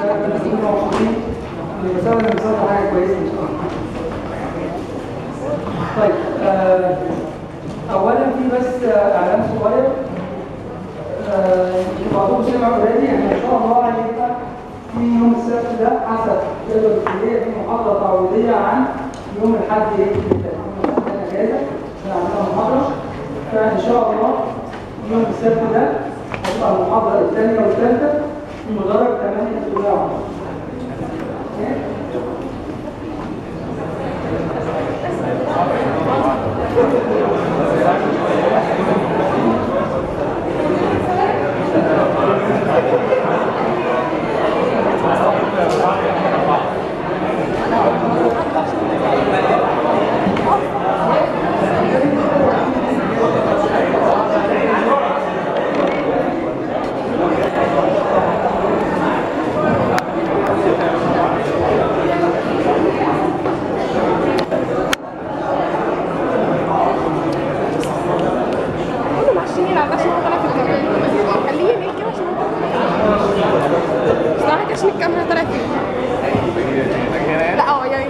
موجودين المسألة المسألة حاجة كويسة إن شاء الله طيب آه، أولا في بس آه، إعلان صغير آه، بعضهم سمع اوريدي يعني إن شاء الله هيبقى في يوم السبت ده حسب جدول الكلية في محاضرة تعويضية عن يوم الأحد إيه اللي فات. يوم الأحد أجازة عشان عندنا محاضرة فإن شاء الله يوم السبت ده هتبقى المحاضرة الثانية والثالثة في مدرج 8 310 كله معشين يلعب عشان هو طالع في الكاميرا خليه يميل كده عشان هو طالع في الكاميرا صراحة عشان الكاميرا طالعة فيه لا اه يعني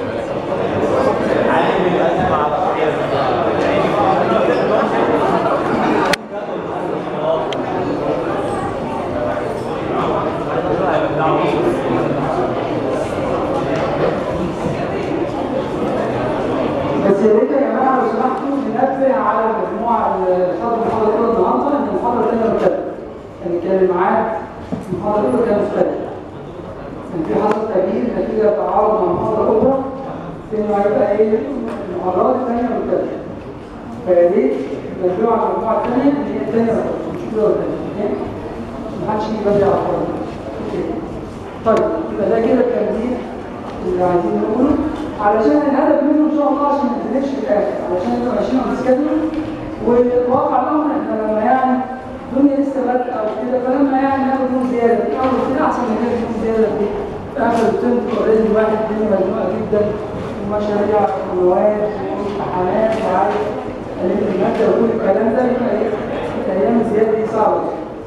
بس يا ريت يا جماعه لو سمحتوا ننبه على المجموعه اللي خدوا المحاضره الاولى النهارده ان المحاضره الثانيه مختلفه. يعني كان الميعاد المحاضره الاولى كان مختلف. كان في حصل تغيير نتيجه تعارض مع المحاضره الاخرى انه هيبقى ايه المحاضرات الثانيه مختلفه. فيا ريت تنبهوا على المجموعه الثانيه ان هي الثانيه مختلفه مش الاولى والثانيه. محدش يجي بدري على الفاضي. أوكي. طيب يبقى ده كده التنبيه اللي عايزين نقوله علشان الهدف منه ان شاء الله عشان ما نتنكش في الاخر علشان نبقى ماشيين على السكادول والواقع الامر احنا لما يعني الدنيا لسه بادئه او كده فلما يعني ناخد يوم زياده في الاول كده احسن من ناخد يوم زياده في في اخر الترم اوريدي الواحد الدنيا مزنوقه جدا ومشاريع ومواد وامتحانات وعايز الم الماده وكل الكلام ده يبقى ايه الايام الزياده دي صعبه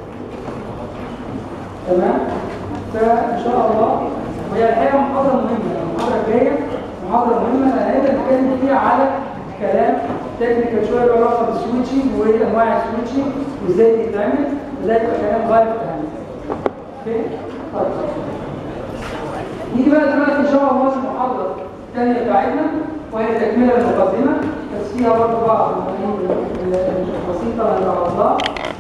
تمام فان شاء الله وهي الحقيقه محاضره مهمه المحاضره الجايه محاضره مهمه لان هنبدا نتكلم فيها على كلام تكنيكال شويه له علاقه بالسويتشنج وانواع السويتشنج وازاي بيتعمل وده يبقى كلام غايه في الاهميه. اوكي؟ طيب نيجي بقى دلوقتي ان شاء الله المحاضره الثانيه بتاعتنا وهي تكمله المقدمه بس فيها برضه بعض المفاهيم البسيطه اللي نعرضها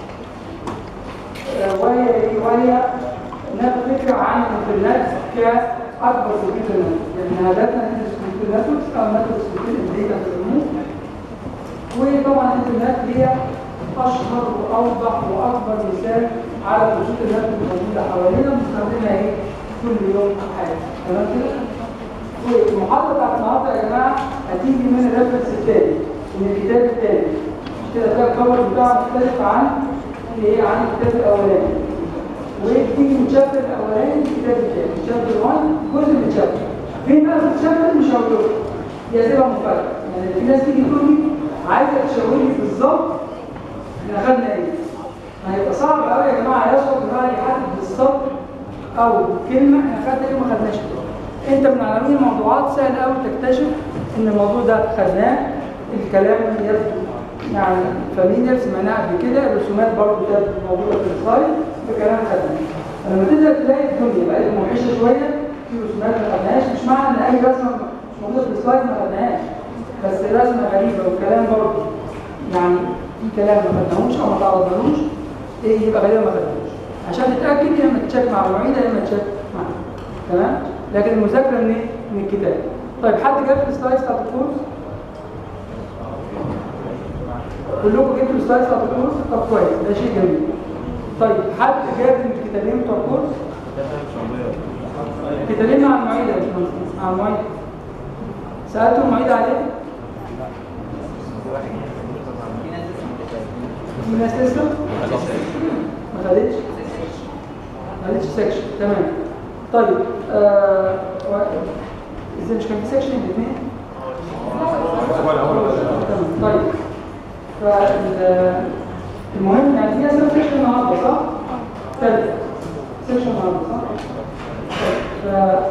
وهي وهي ناخد فكره عن الانترنت كاكبر سكيل نتورك يعني هدفنا ندرس سكيل نتوركس او ندرس سكيل الداتا في العموم وطبعا الانترنت هي اشهر واوضح واكبر مثال على خطوط النتورك الموجوده حوالينا بنستخدمها ايه كل يوم في حياتنا تمام كده؟ والمحاضره بتاعت النهارده يا جماعه هتيجي من الريفرنس التاني من الكتاب التاني كده ده الكفر بتاعه مختلف عن ايه عن الكتاب الاولاني وتيجي من الشابتر الاولاني الكتاب الثاني الشابتر 1 جزء من الشابتر فين بقى في الشابتر مش هقول لكم هي هتبقى مفاجاه يعني في ناس تيجي تقول لي عايزه تشاور لي بالظبط احنا خدنا ايه هيبقى صعب قوي يا جماعه يصعب ان هو يحدد بالظبط او كلمه احنا خدنا ايه وما خدناش ايه انت من عناوين الموضوعات سهل قوي تكتشف ان الموضوع ده خدناه الكلام يبدو يعني فاميليار سمعناه قبل كده الرسومات برضه كانت موجوده في السلايد فكلام خدناه فلما تبدا تلاقي الدنيا بقت موحشه شويه في رسومات ما خدناهاش مش معنى ان اي رسمه مش موجوده في السلايد ما خدناهاش بس رسمه غريبه والكلام برضه يعني في كلام ما خدناهوش او ما تعرضناهوش ايه يبقى غالبا ما خدناهوش عشان تتاكد يا اما تشيك مع المعيده يا اما تشيك معنا تمام لكن المذاكره من ايه؟ من الكتاب طيب حد جاب السلايدز بتاعت الكورس؟ كلكم جبتوا السلايدز بتاعت الكورس؟ طب كويس ده شيء جميل طيب حد جاب الكتابين بتوع الكورس؟ كتابين مع المعيده يا باشمهندس مع المعيده سالتوا المعيده عليه؟ في ناس لسه؟ ما خدتش؟ ما خدتش سكشن تمام طيب آه ازاي مش كان في سكشن الاثنين؟ طيب فالمهم يعني في ناس سكشن النهارده صح؟ ثالث سكشن النهارده صح؟ طيب. ف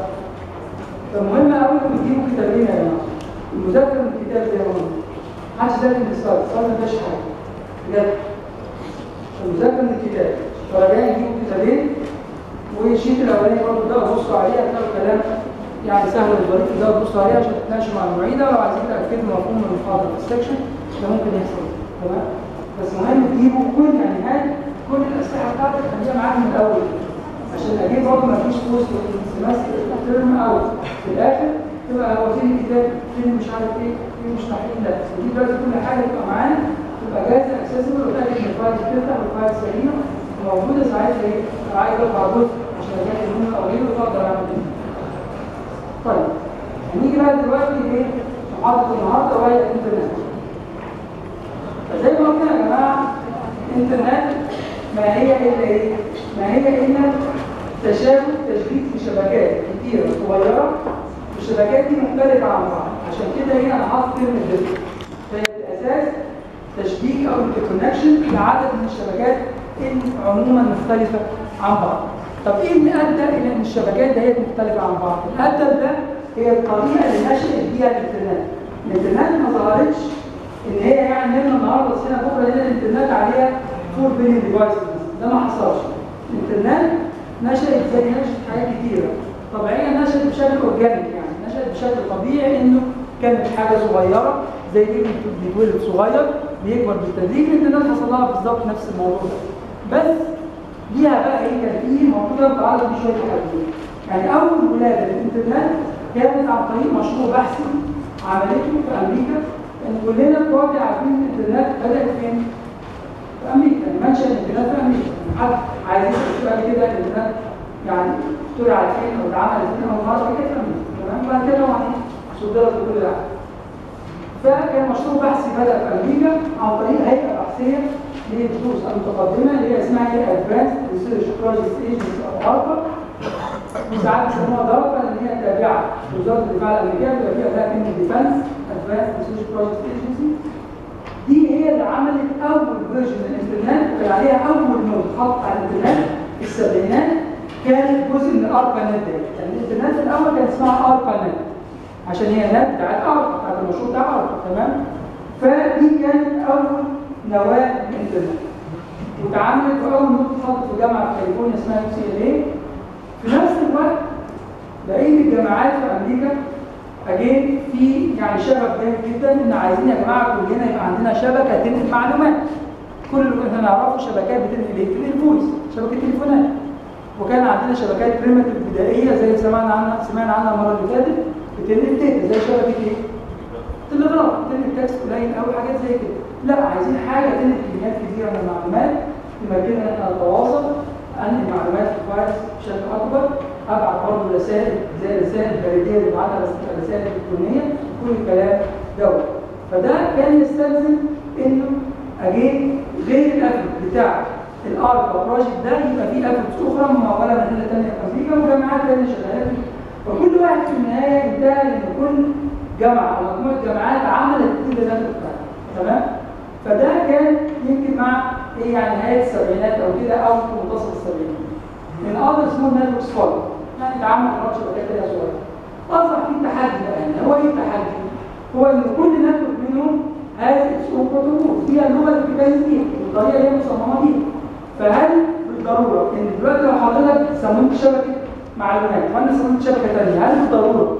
فمهم قوي انكم تجيبوا كتابين يا جماعه المذاكره من الكتاب زي ما قلنا محدش ذاكر من السلايد السلايد ما فيهاش حاجه بجد المذاكره من الكتاب فراجعين تجيبوا كتابين والشيت الاولاني برضه ده بصوا عليه هتلاقوا كلام يعني سهل وظريف ده تبصوا عليه عشان تتناقشوا مع المعيده لو عايزين تاكدوا مفهوم من المحاضره في السكشن ده ممكن يحصل تمام بس مهم تجيبوا كل يعني هات كل الاسلحه بتاعتك خليها معاك من الاول عشان اجيب برضه ما فيش وسط السمستر الترم او في الاخر تبقى هو فين الكتاب فين مش عارف ايه فين مش تحليل لا دي دلوقتي كل حاجه تبقى معانا تبقى جاهزه اكسسبل وتاكد ان الفايل بتفتح والفايل سليمه موجوده ساعتها ايه عايز ارفع جزء عشان اجهز منه او غيره واقدر اعمل كده طيب هنيجي بقى دلوقتي ايه محاضره النهارده وهي الانترنت فزي ما قلنا يا جماعه الانترنت ما هي الا ايه؟ ما هي الا تشابك تشبيك في شبكات كتيره صغيره والشبكات دي مختلفه عن بعض عشان كده هنا انا حاطط كلمه ديسك فهي الاساس تشبيك او انتركونكشن لعدد من الشبكات اللي عموما مختلفه عن بعض طب ايه اللي ادى الى ان الشبكات ديت مختلفه عن بعض؟ اللي ادى ده هي الطريقه اللي نشأت بيها الانترنت الانترنت ما ظهرتش ان هي يعني نمنا النهارده صحينا بكره لقينا الانترنت عليها 4 بليون ديفايس ده ما حصلش الانترنت نشأت زي نشأت حاجات كتيره طبيعيا نشأت بشكل اورجانيك يعني نشأت بشكل طبيعي انه كانت حاجه صغيره زي اللي بيتولد صغير بيكبر بالتدريج الانترنت حصل لها بالظبط نفس الموضوع ده بس ليها بقى ايه كان في موضوع بتعرض فيه شويه حاجات يعني اول ولاده للانترنت كانت عن طريق مشروع بحثي عملته في امريكا ان كلنا دلوقتي عارفين ان الانترنت بدات فين؟ في امريكا يعني منشا الانترنت في امريكا حد عايز يسال قبل كده الانترنت يعني اخترع فين او اتعمل فين او خلاص كده في امريكا تمام بعد كده طبعا صدرت في كل العالم فكان مشروع بحثي بدا في امريكا عن طريق هيئه بحثيه اللي هي الدروس المتقدمه اللي هي اسمها هي ادفانس ريسيرش بروجكت ايجنسي او اربا وساعات بيسموها ضربه لان هي تابعه لوزاره الدفاع الامريكيه بيبقى فيها فيها كلمه ديفنس ادفانس ريسيرش بروجكت ايجنسي دي هي اللي عملت اول فيرجن من الانترنت وكان عليها اول نود خط على الانترنت في السبعينات كانت جزء من الاربا نت دي يعني الانترنت الاول كان اسمها اربا نت عشان هي نت بتاعت اربا بتاعت المشروع بتاع اربا تمام فدي كانت اول نواه للانترنت واتعملت في اول نقطه خط في جامعه في كاليفورنيا اسمها يو سي ال اي في نفس الوقت بقيه الجامعات في امريكا اجين في يعني شغف جامد جدا ان عايزين يا جماعه كلنا يبقى عندنا شبكه تنقل معلومات كل اللي كنا نعرفه شبكات بتنقل ايه؟ بتنقل فويس شبكه تليفونات وكان عندنا شبكات بريمتيف بدائيه زي اللي سمعنا عنها سمعنا عنها المره اللي فاتت بتنقل داتا زي شبكه ايه؟ تلغراف تنقل تكست قليل قوي حاجات زي كده لا عايزين حاجه تنقل كميات كبيره من المعلومات تمكننا ان احنا نتواصل انقل معلومات في فايلز بشكل اكبر ابعت برضه رسائل زي الرسائل البريديه اللي ببعتها رسائل الكترونيه كل الكلام دوت فده كان يستلزم انه اجين غير الافل بتاع الاربا بروجكت ده يبقى فيه افلز اخرى مموله من حته ثانيه في امريكا وجامعات ثانيه شغاله فيه فكل واحد في النهايه انتهى لان كل جامعه او مجموعه جامعات عملت كل ده بتاعها تمام فده كان يمكن مع ايه يعني نهايه السبعينات او كده او في منتصف السبعينات من اذر سمول نتوركس فول يعني اتعمل مرات شبكات كده صغيره اصبح في تحدي بقى يعني هو ايه التحدي؟ هو ان كل نتورك منهم هاز اتس اون بروتوكول فيها اللغه اللي بتتكلم بيها والطريقه اللي هي مصممه بيها فهل بالضروره ان دلوقتي لو حضرتك صممت شبكه معلومات وانا صممت شبكه ثانيه هل بالضروره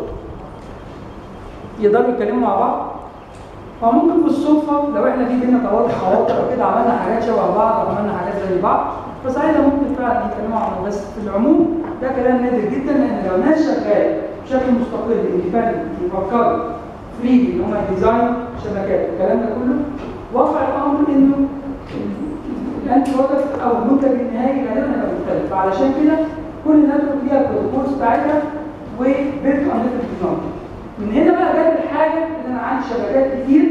يقدروا يتكلموا مع بعض؟ فممكن بالصدفه لو احنا في بينا تواصل خواطر او كده عملنا حاجات شبه بعض او عملنا حاجات زي بعض فساعتها ممكن فعلا يتكلموا عن بعض. بس في العموم ده كلام نادر جدا لان لو ناس شغاله بشكل مستقل انديبندنت يفكروا فري ان هم ديزاين شبكات الكلام ده كله واقع الامر انه الانتي برودكت او المنتج النهائي غالبا هيبقى مختلف فعلشان كده كل نتورك ليها البروتوكولز بتاعتها وبيرت اون تكنولوجي من هنا بقى جت الحاجه ان انا عندي شبكات كتير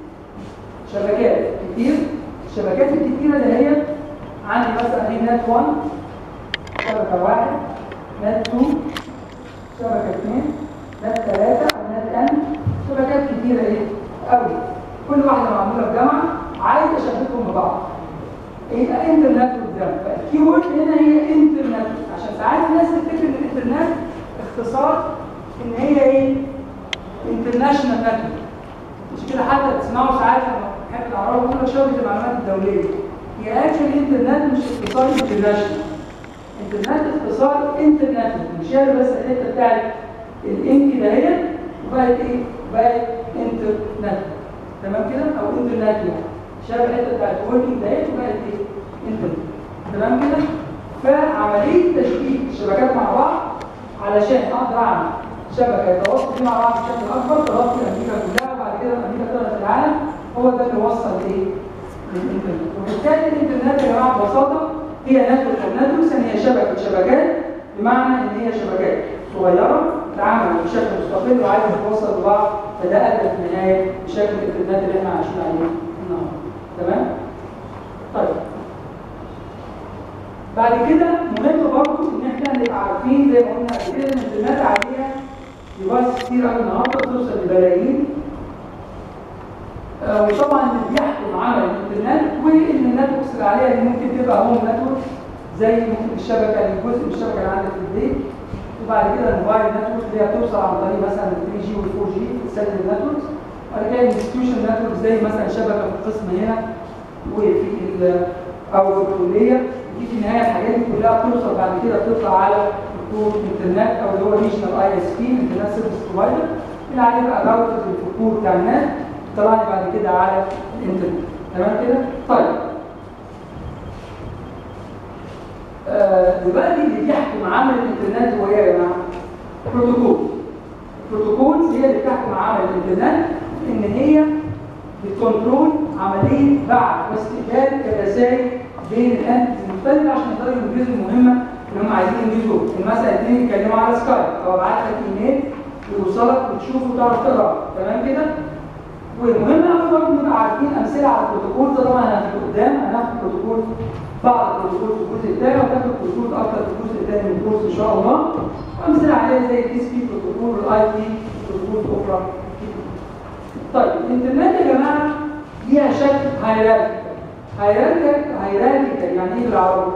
شبكات كتير الشبكات الكتيره اللي هي عندي مثلا ايه نت 1 شبكه واحد نت 2 شبكه 2 نت 3 نت ان شبكات كتيره ايه قوي كل واحده معموله في جامعه عايز اشبكهم ببعض يبقى انترنت قدام فالكيورد هنا هي انترنت عشان ساعات الناس تفتكر ان الانترنت اختصار ان هي ايه انترناشونال نتورك مش كده حتى تسمعوا ساعات لما بنحب العرب يقول لك شبكه المعلومات الدوليه هي اكشن الانترنت مش اختصار انترناشونال انترنت اختصار انترنت مش هي بس الحته بتاعت الان كده هي وبقت ايه؟ بقت انترنت تمام كده او انترنت يعني شبه الحته بتاعت وركينج دهيت وبقت ايه؟ انترنت تمام كده؟ فعمليه تشبيك الشبكات مع بعض علشان اقدر اعمل شبكه يتواصل فيه مع بعض بشكل اكبر تغطي امريكا كلها وبعد كده امريكا تغطي العالم هو ده اللي وصل لايه؟ للانترنت وبالتالي الانترنت يا جماعه ببساطه هي نتورك او نتوركس يعني هي شبكه شبكات بمعنى ان هي شبكات صغيره تتعامل بشكل مستقل وعايزه تتوصل ببعض فده ادى في النهايه بشكل الانترنت اللي احنا عايشين عليه النهارده تمام؟ طيب بعد كده مهم برضه ان احنا نبقى عارفين زي ما قلنا قبل كده ان الانترنت عليها ديفايس كتير قوي النهارده توصل لبلايين آه، وطبعا اللي بيحكم عمل الانترنت وان النتوركس اللي عليها اللي ممكن تبقى هوم نتورك زي ممكن الشبكه الجزء من الشبكه اللي عندك في البيت وبعد كده الموبايل نتورك اللي هي بتوصل عن طريق مثلا ال 3 جي وال 4 جي بتسلم النتوركس وبعد كده الانستتيوشن نتورك زي مثلا شبكه في القسم هنا وفي ال- او في الكليه دي في النهايه الحاجات دي كلها بتوصل بعد كده بتطلع على الكور انترنت او اللي هو ريجنال اي اس بي انترنت سيرفيس بروفايدر اللي عليه بقى راوتر في الكور بتاع النت طلع لي بعد كده على الانترنت تمام كده؟ طيب آه، دلوقتي اللي بيحكم عمل الانترنت هو ايه يا جماعه؟ بروتوكول البروتوكولز هي اللي بتحكم عمل الانترنت ان هي بتكنترول عمليه بعث واستقبال الرسائل بين الانتس المختلفه عشان يقدروا ينجزوا المهمه اللي هم عايزين ينجزوها مثلا اثنين يتكلموا على سكايب او ابعت لك ايميل ويوصلك وتشوفه وتعرف تقراه تمام كده؟ ومهم قوي برضه نبقى عارفين امثله على البروتوكول ده طبعا هناخد قدام هناخد بروتوكول بعض البروتوكول في الجزء الثاني وهناخد بروتوكول اكتر في الجزء الثاني من الكورس ان شاء الله وامثله عليها زي الدي اس بي بروتوكول والاي بي بروتوكول اخرى طيب الانترنت يا جماعه ليها شكل هيراركي هيراركي هيراركي يعني ايه بالعربي؟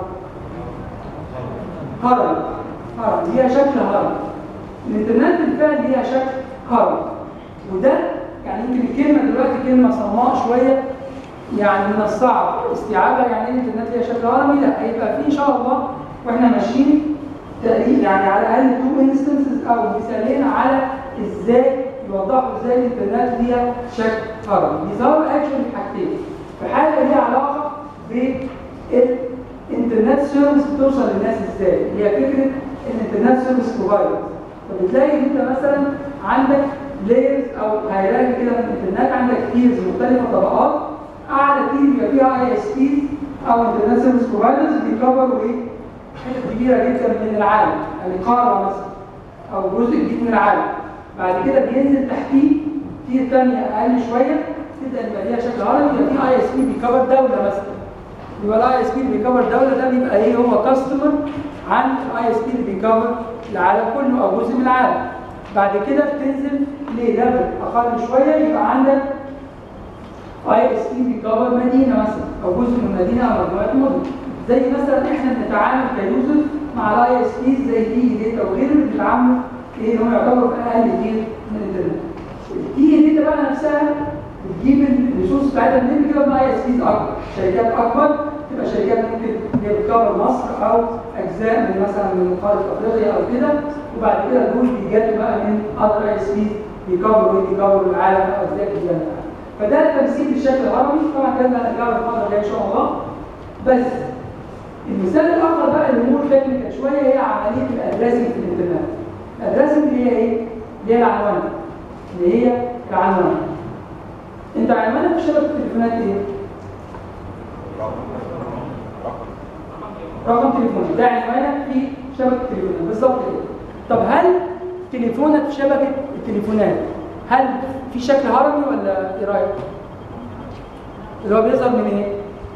هرم هرم ليها شكل هرم الانترنت بالفعل ليها شكل هرم وده يعني يمكن الكلمه دلوقتي كلمه صماء شويه يعني من الصعب استيعابها يعني ايه الانترنت ليها شكل هرمي لا هيبقى في ان شاء الله واحنا ماشيين تقريبا يعني على الاقل تو انستنسز او مثالين على ازاي يوضحوا ازاي الانترنت ليها شكل هرمي بيظهروا اكشن حاجتين في حاجه ليها علاقه بالانترنت سيرفيس بتوصل للناس ازاي هي فكره الانترنت سيرفيس بروفايدر فبتلاقي انت مثلا عندك لايرز او هيراجي كده من الانترنت عندك تيرز مختلفه طبقات اعلى تير يبقى فيها اي اس بي او انترنت سيرفيس بروفايدرز بيكفروا ايه؟ حته كبيره جدا من العالم يعني قاره مثلا او جزء كبير من العالم بعد كده بينزل تحتيه تير ثانيه اقل شويه تبدا يبقى ليها شكل هرمي يبقى في اي اس بي بيكفر دوله مثلا يبقى الاي اس بي اللي بيكفر دوله ده بيبقى ايه هو كاستمر عن الاي اس بي اللي بيكفر العالم كله او جزء من العالم بعد كده بتنزل لليفل اقل شويه يبقى عندك اي اس بي بيكفر مدينه مثلا او جزء من مدينه او مجموعه مدن زي مثلا احنا بنتعامل كيوزر مع الاي اس بي زي دي داتا وغيره اللي بيتعاملوا ايه هم يعتبروا في اقل كتير من الانترنت دي داتا بقى نفسها بتجيب الريسورس بتاعتها منين كده من اي اس بيز اكبر شركات اكبر تبقى شركات ممكن هي بتكفر مصر او اجزاء من مثلا من قاره افريقيا او كده وبعد كده دول بيجاتوا بقى من اذر اي اس بي بيكفروا ايه بيكفروا العالم او اجزاء كتير من العالم فده التمثيل بالشكل الهرمي طبعا الكلام ده هنرجع له الفتره الجايه ان شاء الله بس المثال الاخر بقى اللي هو تكنيكال شويه هي عمليه الادريسنج في الانترنت الادريسنج اللي هي ايه؟ اللي هي العنوان اللي هي العنوان انت عنوانك في شبكه التليفونات ايه؟ رقم تليفونك ده عنوانك في شبكه التليفونات بالظبط كده طب هل تليفونك في شبكه التليفونات هل في شكل هرمي ولا ايه رايك؟ اللي هو بيظهر من ايه؟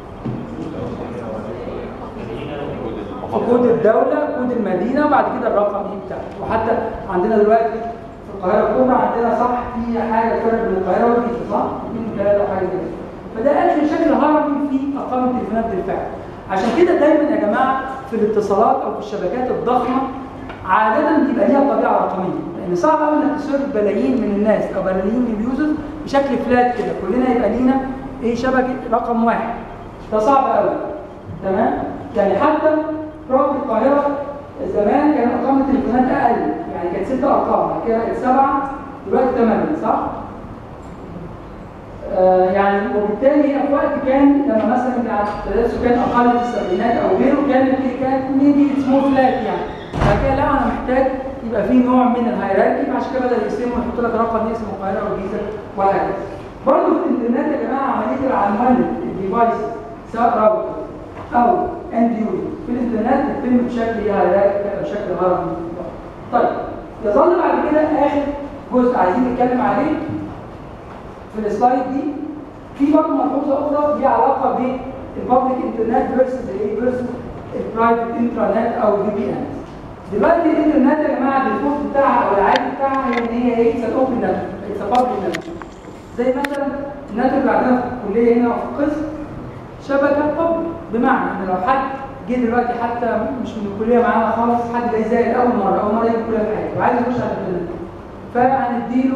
كود الدولة كود المدينة وبعد كده الرقم ايه بتاعك وحتى عندنا دلوقتي في القاهرة الكبرى عندنا صح في حاجة فرق بين القاهرة والجيزة صح؟ اثنين ثلاثة وحاجة زي كده فده أكشن شكل هرمي في أرقام التليفونات بالفعل عشان كده دايما يا جماعة في الاتصالات أو في الشبكات الضخمة عاده بيبقى ليها طبيعه رقميه لان صعب قوي انك تسيرف بلايين من الناس او بلايين من اليوزرز بشكل فلات كده كلنا يبقى لينا ايه شبكه رقم واحد ده صعب قوي تمام يعني حتى رقم القاهره زمان كان ارقام التليفونات اقل يعني كانت ست ارقام بعد كده بقت سبعه دلوقتي ثمانيه صح؟ آه يعني وبالتالي هي في وقت كان لما مثلا كان تعداد سكان اقل في السبعينات او غيره كانت كانت ميبي سمول فلات يعني بعد كده لا انا محتاج يبقى في نوع من الهيراركي فعشان كده بدأ يقسموا ويحط لك رقم اسمه القاهره والجيزه وهكذا. برضه في الانترنت يا جماعه عمليه العنوان الديفايس سواء راوتر او اند يوزر في الانترنت بتتم بشكل هيراركي او بشكل هرمي. طيب يظل بعد كده اخر جزء عايزين نتكلم عليه في السلايد دي في برضه ملحوظه اخرى ليها علاقه بالبابليك انترنت فيرسز ايه فيرسز البرايفت انترنت او في بي ان دلوقتي الانترنت يا جماعه الديفولت بتاعها او العادي بتاعها هي ان هي ايه اتس اوبن نت اتس بابليك نت زي مثلا النت اللي عندنا في الكليه هنا وفي القسم شبكه بابليك بمعنى ان لو حد جه دلوقتي حتى مش من الكليه معانا خالص حد جاي زائد اول مره اول مره يجي الكليه في حياته وعايز يخش على الانترنت فهنديله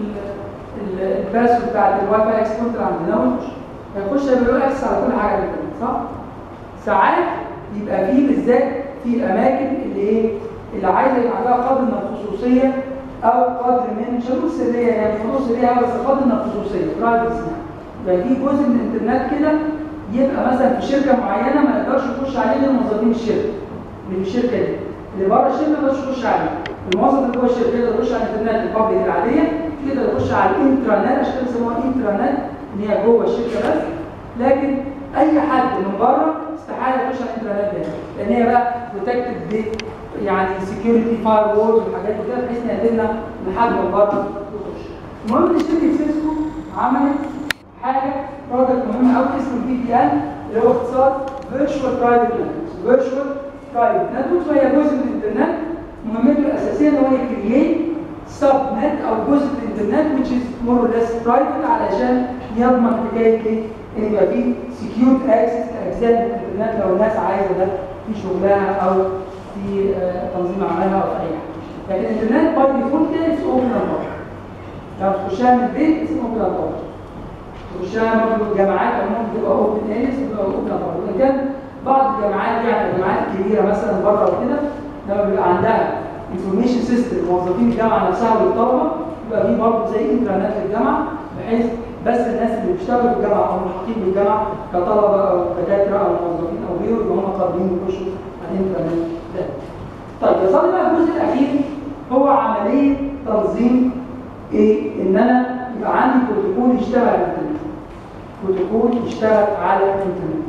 الباسورد بتاعت الواي فاي اكسبورت اللي عندنا ويخش هيخش هيبقى له اكسس على كل حاجه بالكلام صح؟ ساعات يبقى فيه بالذات في الاماكن اللي ايه اللي عايزه يبقى عندها قدر من الخصوصيه او قدر من مش هنقول سريه يعني مش هنقول سريه بس قدر من الخصوصيه برايفسي يبقى في جزء من الانترنت كده يبقى مثلا في شركه معينه ما يقدرش يخش عليه غير موظفين الشركه من الشركه دي اللي بره الشركه ما يقدرش يخش عليه الموظف اللي جوه الشركه يقدر يخش على الانترنت البابليك العاديه يقدر يخش على الانترانت عشان كده بيسموها انترانت ان هي جوه الشركه بس لكن اي حد من بره استحاله يخش على الانترنت ده لان هي بقى بروتكتد ب يعني سكيورتي فاير وولز والحاجات دي كده بحيث ان يقدرنا ان حد من بره يخش المهم ان شركه سيسكو عملت حاجه برودكت مهم قوي اسمه الفي بي ان اللي هو اختصار فيرتشوال برايفت نتوركس فيرتشوال برايفت نتوركس وهي جزء من الانترنت مهمته الاساسيه ان هو يكرييت سب نت او جزء من الانترنت which is more or less private علشان يضمن حكايه ايه؟ ان يبقى في سكيورد اكسس لاجزاء من الانترنت لو الناس عايزه ده في شغلها او في آه تنظيم عملها او في اي حاجه. لكن الانترنت باي ديفولت كده اتس اوبن اند لو تخشها من البيت اسمه اوبن اند تخشها برضه الجامعات عموما بتبقى اوبن ايرس بتبقى اوبن اند وان كان بعض الجامعات يعني الجامعات الكبيره مثلا بره وكده لما بيبقى عندها انفورميشن سيستم موظفين الجامعه نفسها والطلبه يبقى في برضه زي انترنت للجامعه بحيث بس الناس اللي بيشتغلوا في الجامعه او محيطين بالجامعه كطلبه او دكاتره او موظفين او غيره يبقى هم قادرين يخشوا على الانترنت ده. طيب يظل بقى الجزء الاخير هو عمليه تنظيم ايه؟ ان انا يبقى عندي بروتوكول يشتغل على الانترنت. بروتوكول يشتغل على الانترنت.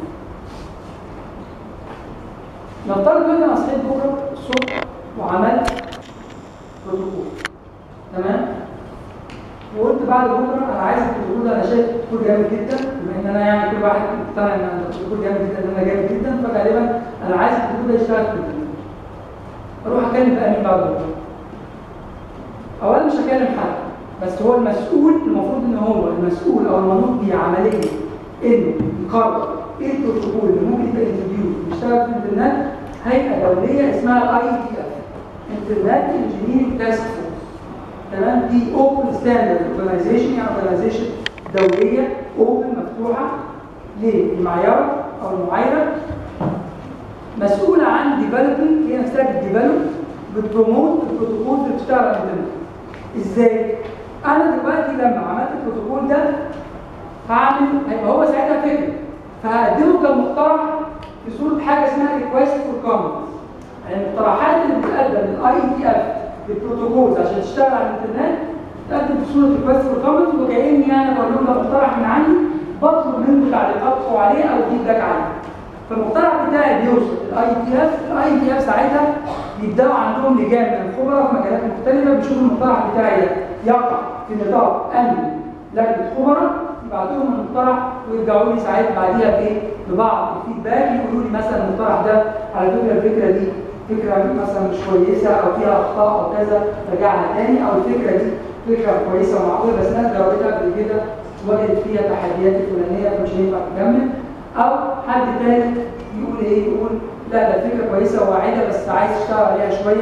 نفترض ان انا صحيت بكره الصبح وعملت بروتوكول تمام وقلت بعد بكره انا عايز البروتوكول ده انا شايف بروتوكول جامد جدا بما ان انا يعني كل واحد مقتنع ان البروتوكول جامد جدا ان انا جامد جدا فغالبا انا عايز البروتوكول ده يشتغل في الانترنت اروح اكلم بقى مين بعد بكره اولا مش هكلم حد بس هو المسؤول المفروض ان هو المسؤول او المنوط بيه عمليا انه يقرر ايه البروتوكول اللي ممكن يبقى انترفيو يشتغل في الانترنت هيئه دوليه اسمها الاي تي اف انترنت انجينيرنج تاسك فورس تمام دي اوبن ستاندرد اورجانيزيشن يعني اورجانيزيشن دوليه اوبن مفتوحه للمعيار او المعايره مسؤوله عن ديفلوبمنت هي نفسها بتديفلوب بتبروموت البروتوكول اللي بتشتغل على الانترنت ازاي؟ انا دلوقتي لما عملت البروتوكول ده هعمل هيبقى هو ساعتها فكره فهقدمه كمقترح في صوره حاجه اسمها ريكويست فور كومنتس يعني المقترحات اللي بتقدم للاي تي اف للبروتوكولز عشان تشتغل على الانترنت تقدم في صوره ريكويست فور كومنتس وكاني انا بقول لهم ده مقترح من عندي بطلب منكم تعليقاتكم عليه او فيدباك عليه فالمقترح بتاعي بيوصل للاي تي اف الاي تي اف ساعتها بيبداوا عندهم لجان من الخبراء في مجالات مختلفه بيشوفوا المقترح بتاعي ده يقع في نطاق امن لجنه خبراء يبعتوا لهم المقترح ويرجعوا لي ساعات بعديها بايه؟ ببعض الفيدباك يقولوا لي مثلا المقترح ده على فكره الفكره دي فكره مثلا مش كويسه او فيها اخطاء او كذا رجعها تاني او الفكره دي فكره كويسه ومعقوله بس انا جربتها قبل كده واجهت فيها تحديات الفلانيه فمش هينفع تكمل او حد تاني يقول ايه؟ يقول لا ده فكره كويسه وواعده بس عايز اشتغل عليها شويه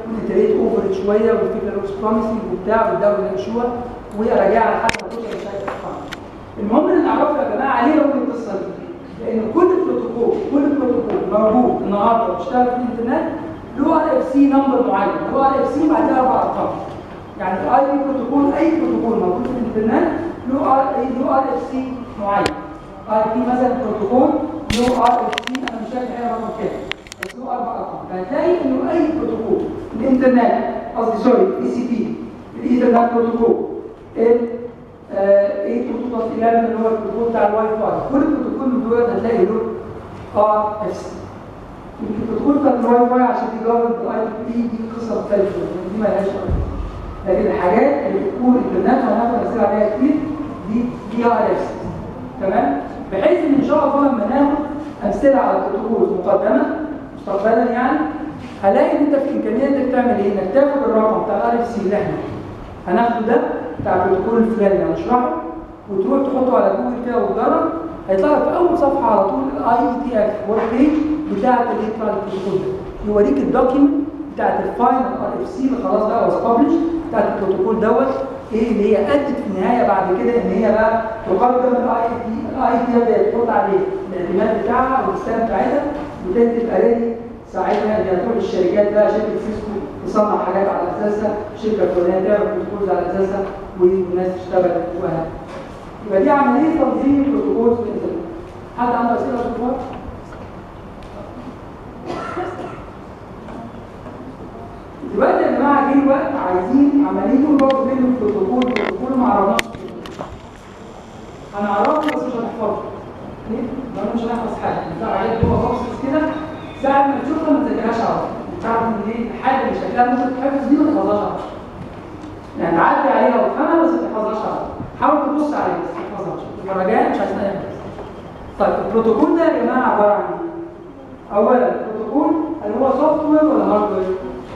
ونتريت اوفر شويه والفكره لوكس بروميسنج وبتاع والدوري يناقشوها واراجعها لحد ما توصل لشكل القانون. المهم ان نعرفه يا جماعه ليه بقول القصه دي؟ لان كل بروتوكول كل بروتوكول موجود النهارده بيشتغل في الانترنت له ار اف سي نمبر معين له ار اف سي بعدها اربع ارقام يعني الاي بي بروتوكول اي بروتوكول موجود في الانترنت له ار له ار اف سي معين اي بي مثلا بروتوكول له ار اف سي انا مش فاكر ايه رقم كام بس له اربع ارقام فهتلاقي انه اي بروتوكول الانترنت قصدي سوري اي سي بي الايثرنت بروتوكول ال 822.11 اللي هو البروتوكول بتاع الواي فاي كل بروتوكول من دول هتلاقي له ار اف سي البروتوكول بتاع الواي فاي عشان تجاوب الاي بي دي قصه مختلفه دي مالهاش علاقه لكن الحاجات اللي بتكون الانترنت وهناخد امثله عليها كتير دي دي ار اف سي تمام بحيث ان ان شاء الله لما ناخد امثله على البروتوكول مقدمه مستقبلا يعني هلاقي ان انت في امكانيه انك تعمل ايه؟ انك تاخد الرقم بتاع الار اف سي اللي احنا هناخده ده بتاع البروتوكول الفلاني اللي هنشرحه وتروح تحطه على جوجل كده وتجرب هيطلع لك في اول صفحه على طول الاي تي اف ويب بيج بتاعت اللي يطلع البروتوكول ده يوريك الدوكيمنت بتاعت الفاينل ار اف سي اللي خلاص بقى واز ببلش بتاعت البروتوكول دوت ايه اللي هي ادت في النهايه بعد كده ان هي بقى تقدم الاي تي الاي تي اف تحط عليه الاعتماد بتاعها والستام بتاعتها وتبقى ريدي ساعتها ان هتروح الشركات بقى شركه سيسكو تصنع حاجات على اساسها شركه فلانيه تعمل بروتوكولز على اساسها والناس تشتغل وهكذا يبقى دي عمليه تنظيم البروتوكولز في الانترنت حد عنده اسئله يا دكتور؟ دلوقتي يا جماعه جه الوقت عايزين عمالين نقول برضه بين البروتوكول والبروتوكول ما عرفناش هنعرفه بس مش هنحفظه ليه؟ ما مش هنحفظ حاجه بتاع عليك جوه بوكسز كده ساعه ما تشوفها ما تذاكرهاش على طول تعرف ان ايه الحاجه اللي شكلها ممكن تتحفظ دي ما تحفظهاش على طول يعني تعدي عليها وتفهمها بس ما تحفظهاش على طول حاول تبص عليها بس ما تحفظهاش المراجعه مش عايزين نعمل طيب البروتوكول ده يا جماعه عباره عن ايه؟ اولا البروتوكول هل هو سوفت وير ولا هارد وير؟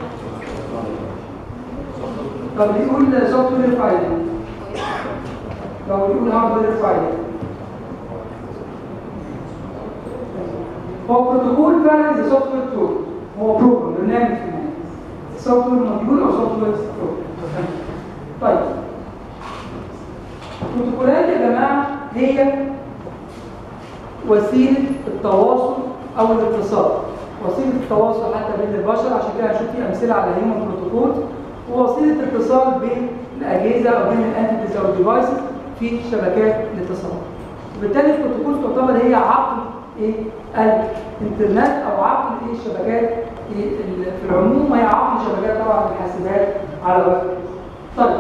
طب بيقول سوفت وير فايل لو بيقول هارد وير فايل هو بروتوكول فعلا زي سوفت وير تول هو بروجرام برنامج في النهايه سوفت وير موديول او سوفت وير بروجرام طيب البروتوكولات يا جماعه هي وسيله التواصل او الاتصال وسيله التواصل حتى بين البشر عشان كده هنشوف في امثله على هيومن بروتوكول ووسيله اتصال بين الاجهزه او بين الانتيتيز او الديفايسز في شبكات الاتصال وبالتالي البروتوكول تعتبر هي عقل ايه الانترنت او عقل ايه الشبكات إيه في العموم وهي عقل شبكات طبعا الحاسبات على وجه طيب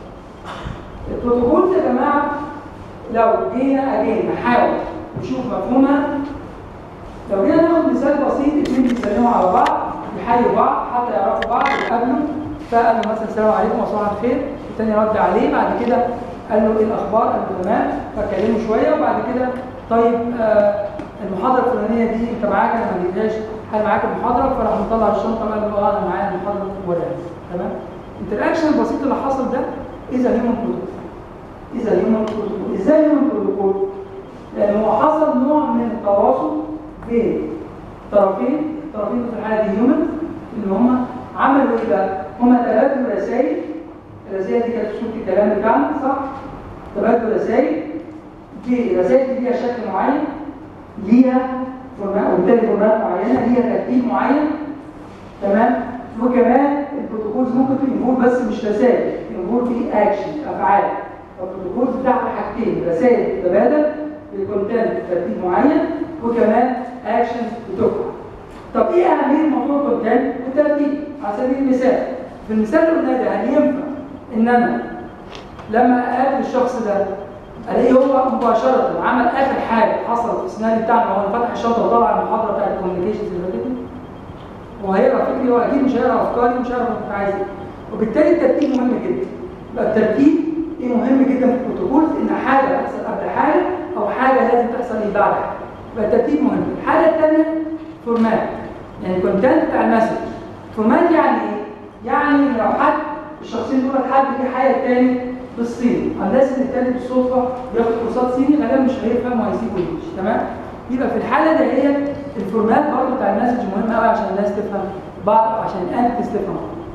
البروتوكول يا جماعه لو جينا اجينا نحاول نشوف مفهومها لو جينا ناخد مثال بسيط اثنين بيسلموا على بعض يحيوا بعض حتى يعرفوا بعض يتقابلوا فقال له مثلا السلام عليكم وصباح الخير الثاني رد عليه بعد كده قال له ايه الاخبار قال له تمام فكلمه شويه وبعد كده طيب آه المحاضره الفلانيه دي انت معاك انا ما جيتهاش هل معاك المحاضره فراح مطلع الشنطه قال له اه انا معايا المحاضره ولا تمام الانتراكشن البسيط اللي حصل ده اذا هيومن بروتوكول اذا هيومن بروتوكول ازاي هيومن بروتوكول لان هو حصل نوع من التواصل بين طرفين الطرفين في الحاله دي هيومن اللي هم عملوا ايه بقى هم تبادلوا رسائل الرسائل دي كانت صوره الكلام بتاعنا صح تبادلوا رسائل دي الرسائل دي ليها شكل معين ليها فورمات وبالتالي فورمات معينه ليها ترتيب معين تمام وكمان البروتوكولز ممكن تنفول بس مش رسائل تنفول في اكشن افعال البروتوكولز بتاعها حاجتين رسائل تتبادل بالكونتنت بترتيب معين وكمان اكشنز بتفعل طب ايه اهميه موضوع الكونتنت والترتيب على سبيل المثال في المثال اللي قلناه ده هل ينفع ان انا لما اقابل الشخص ده الاقيه هو مباشره عمل اخر حاجه حصلت في السيناريو بتاعنا هو فتح الشنطه وطلع المحاضره بتاعت الكوميونيكيشنز اللي فاتت هو هيقرا فكري هو اكيد مش هيقرا افكاري مش هيقرا كنت عايز ايه وبالتالي الترتيب مهم جدا يبقى الترتيب ايه مهم جدا في البروتوكول ان حاجه تحصل قبل حاجه او حاجه لازم تحصل ايه بعد حاجه يبقى الترتيب مهم الحاجه الثانيه فورمات يعني الكونتنت بتاع المسج فورمات يعني ايه؟ يعني لو حد الشخصين دول حد جه حاجه تاني بالصيني الناس اللي التاني بالصدفه بياخد كورسات صيني غالبا مش هيفهم وهيسيب ويمشي تمام يبقى في الحاله دهيت الفورمات برضه بتاع المسج مهم قوي عشان الناس تفهم بعض عشان الانتس تفهم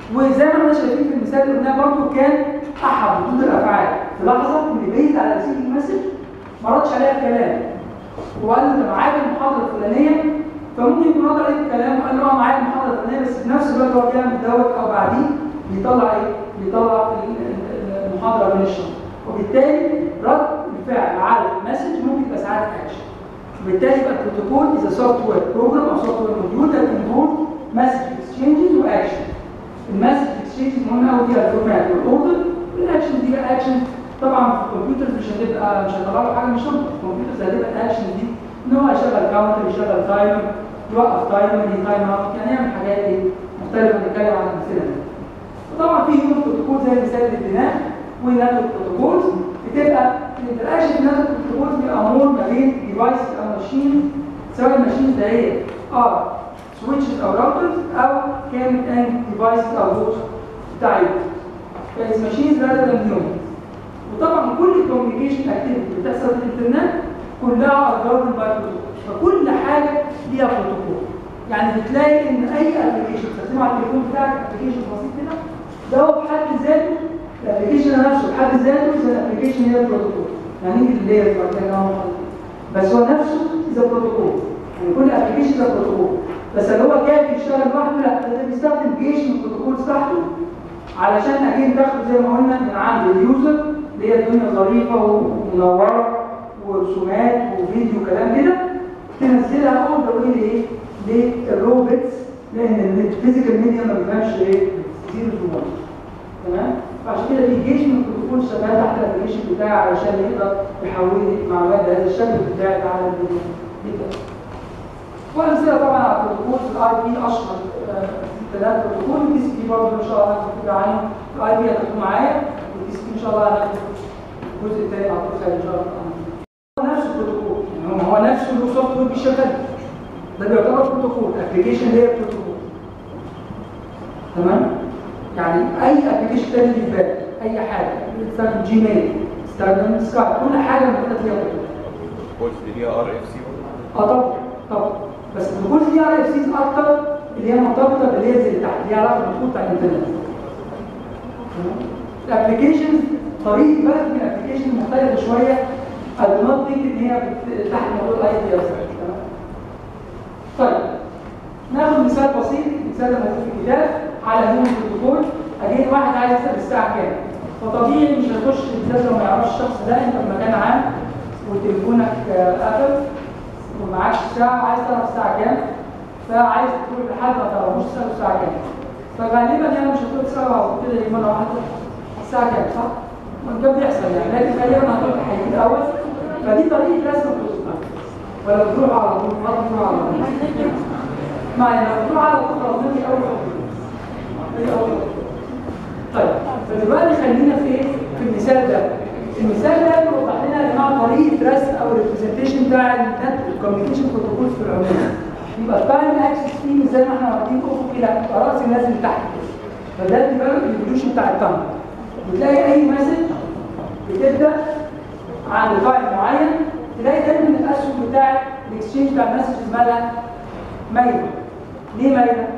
وزي ما احنا شايفين في المثال اللي قلناه برضه كان احد ردود الافعال في لحظه ان بيز على رسيل المسج ما ردش عليها الكلام وقال له انت معاك المحاضره الفلانيه فممكن يكون رد عليه الكلام وقال له اه معايا المحاضره الفلانيه بس في نفس الوقت هو بيعمل دوت او بعديه بيطلع ايه؟ بيطلع المحاضره من الشنطه وبالتالي رد الفعل على المسج ممكن يبقى ساعات اكشن وبالتالي يبقى البروتوكول از سوفت وير بروجرام او سوفت وير موديول that involve message exchanges واكشن المسج اكسشينجز مهم قوي فيها الفورمات والاوردر والاكشن دي بقى اكشن طبعا في الكمبيوتر مش هتبقى مش هيطلع له حاجه من الشنطه الكمبيوتر هتبقى الاكشن دي ان هو يشغل كاونتر يشغل تايمر يوقف تايمر يدي تايم اوت يعني يعمل حاجات ايه مختلفه نتكلم عن الامثله دي وطبعا في هيومن بروتوكول زي مثال البناء وناتو بروتوكولز بتبقى الانتراكشن في ناتو بروتوكولز بيبقى امور ما بين ديفايس او ماشين سواء الماشين ده هي ار سويتشز او راوترز او كانت ان ديفايسز او بوكس بتاع فاز ماشينز rather than humans وطبعا كل الكوميونيكيشن اكتيفيتي اللي بتحصل في الانترنت كلها اجرار باي بروتوكول فكل حاجه ليها بروتوكول يعني بتلاقي ان اي ابلكيشن تستخدمه على التليفون بتاعك ابلكيشن بسيط كده ده هو في حد ذاته الابلكيشن نفسه في حد ذاته زي الابلكيشن هي البروتوكول يعني نيجي لللاير بعد كده بس هو نفسه اذا بروتوكول يعني كل ابلكيشن ده بروتوكول بس اللي هو كافي يشتغل لوحده لا ده بيستخدم جيش من البروتوكول بتاعته علشان اكيد تاخده زي ما قلنا من عند اليوزر اللي هي الدنيا ظريفه ومنوره ورسومات وفيديو كلام كده تنزلها اول ذا واي لايه؟ للروبوتس لان الفيزيكال ميديا ما بيفهمش ايه؟ زيرو تو تمام؟ فعشان كده في جيش من البروتوكول شغال تحت الابلكيشن بتاعي علشان يقدر يحول لي معلومات بهذا الشكل بتاعي على الفيديو وامثله طبعا على البروتوكول الاي بي اشهر ثلاث بروتوكول الدي سي بي برضه ان شاء الله هناخد عنه الاي بي هتكون معايا والدي سي بي ان شاء الله هناخد الجزء الثاني على طول ان شاء الله هو نفس البروتوكول يعني هو نفسه له سوفت وير بيشغل ده بيعتبر بروتوكول ابلكيشن هي بروتوكول تمام يعني اي ابلكيشن تاني في بالك اي حاجه تستخدم جيميل تستخدم سكايب كل حاجه موجوده فيها بروتوكول قلت اللي هي ار اف سي اه طبعا طبعا بس الدخول دي ار اف سيز اكتر اللي هي مرتبطه بالليرز اللي تحت اللي هي علاقه بالدخول بتاع الانترنت الابلكيشن طريقه بقى من الابلكيشن مختلفه شويه I do not think ان هي بت- تحت موضوع الاي دي طيب ناخد مثال بسيط مثال موجود في الكتاب على هيومن بروتوكول اجين واحد عايز يسال الساعه كام فطبيعي مش هيخش بالذات لو ما يعرفش الشخص ده انت في مكان عام وتليفونك آه، قفل ومعاكش الساعه وعايز تعرف الساعه كام فعايز تقول لحد ما تعرفوش تساله الساعه كام فغالبا يعني مش هتقول تساله او كده يجي مره واحده الساعه كام صح؟ وده بيحصل يعني لكن غالبا هتقول تحيي الاول فدي طريقه رسم البروتوكول ولا بتروح على طول ما بتروح على طول ما يعني لو بتروح على طول خلاص دي اول خطوه دي اول خطوه طيب فدلوقتي خلينا في ايه؟ في المثال ده المثال ده بيوضح لنا يا جماعه طريقه رسم او الريبريزنتيشن بتاع النت الكوميونيكيشن بروتوكول في العموم يبقى التايم اكسس فيه زي ما احنا واخدين افقي لا يبقى راسي نازل تحت كده فده الديفلوب الايفولوشن بتاع التايم بتلاقي اي مسج بتبدا عند تايم معين تلاقي دايما الاسهم بتاع الاكسشينج بتاع المسجز مالها مايله ليه مايله؟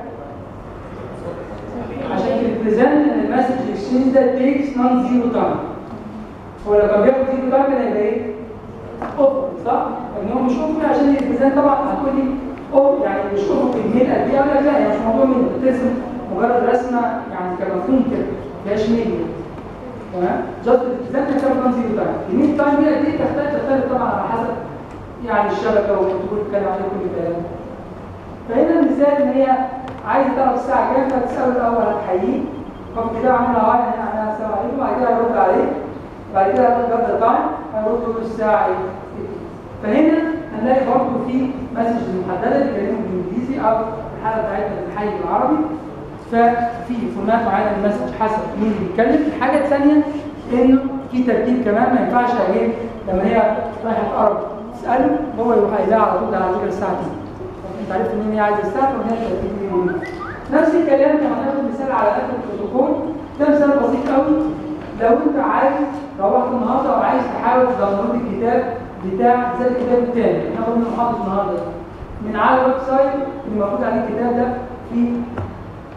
عشان يريبريزنت ان المسج اكسشينج ده تيكس نون زيرو تايم هو لو كان بياخد زيرو تايم كان هيبقى ايه؟ اوفر صح؟ لكن هو مش اوفر عشان يريبريزنت طبعا هتقول لي اوفر يعني مش اوفر بالميل قد ايه اقول لك لا يعني مش موضوع ميل بترسم مجرد رسمه يعني كمفهوم كده ما فيهاش ميل تمام؟ جاست ريبريزنت كام نون زيرو تايم الميل تايم دي قد ايه تختلف تختلف طبعا على حسب يعني الشبكه والبروتوكول بيتكلم عليه كل الكلام فهنا المثال ان هي عايز تعرف الساعه كام فتساله الاول هتحييه ففي كده عاملها هاي هنا عاملها السلام عليكم بعد كده هيرد عليه بعد كده هياخد جاب تايم هيرد يقول له الساعه ايه فهنا هنلاقي برضه في مسج محدده بيتكلموا بالانجليزي او الحاله بتاعتنا بالحي بالعربي ففي فورمات معينه للمسج حسب مين اللي بيتكلم الحاجه الثانيه انه في ترتيب كمان ما ينفعش اجيب لما هي رايحه تقرب تساله هو يروح قايلها على طول ده على فكره الساعه كام انت عرفت ان هي عايزه الساعه فهنا الترتيب ايه مهم نفس الكلام لما ناخد مثال على اخر البروتوكول ده مثال بسيط قوي لو انت عايز روحت النهارده وعايز تحاول تداونلود الكتاب بتاع زي الكتاب الثاني احنا قلنا محاضره النهارده من على الويب سايت اللي موجود عليه الكتاب ده في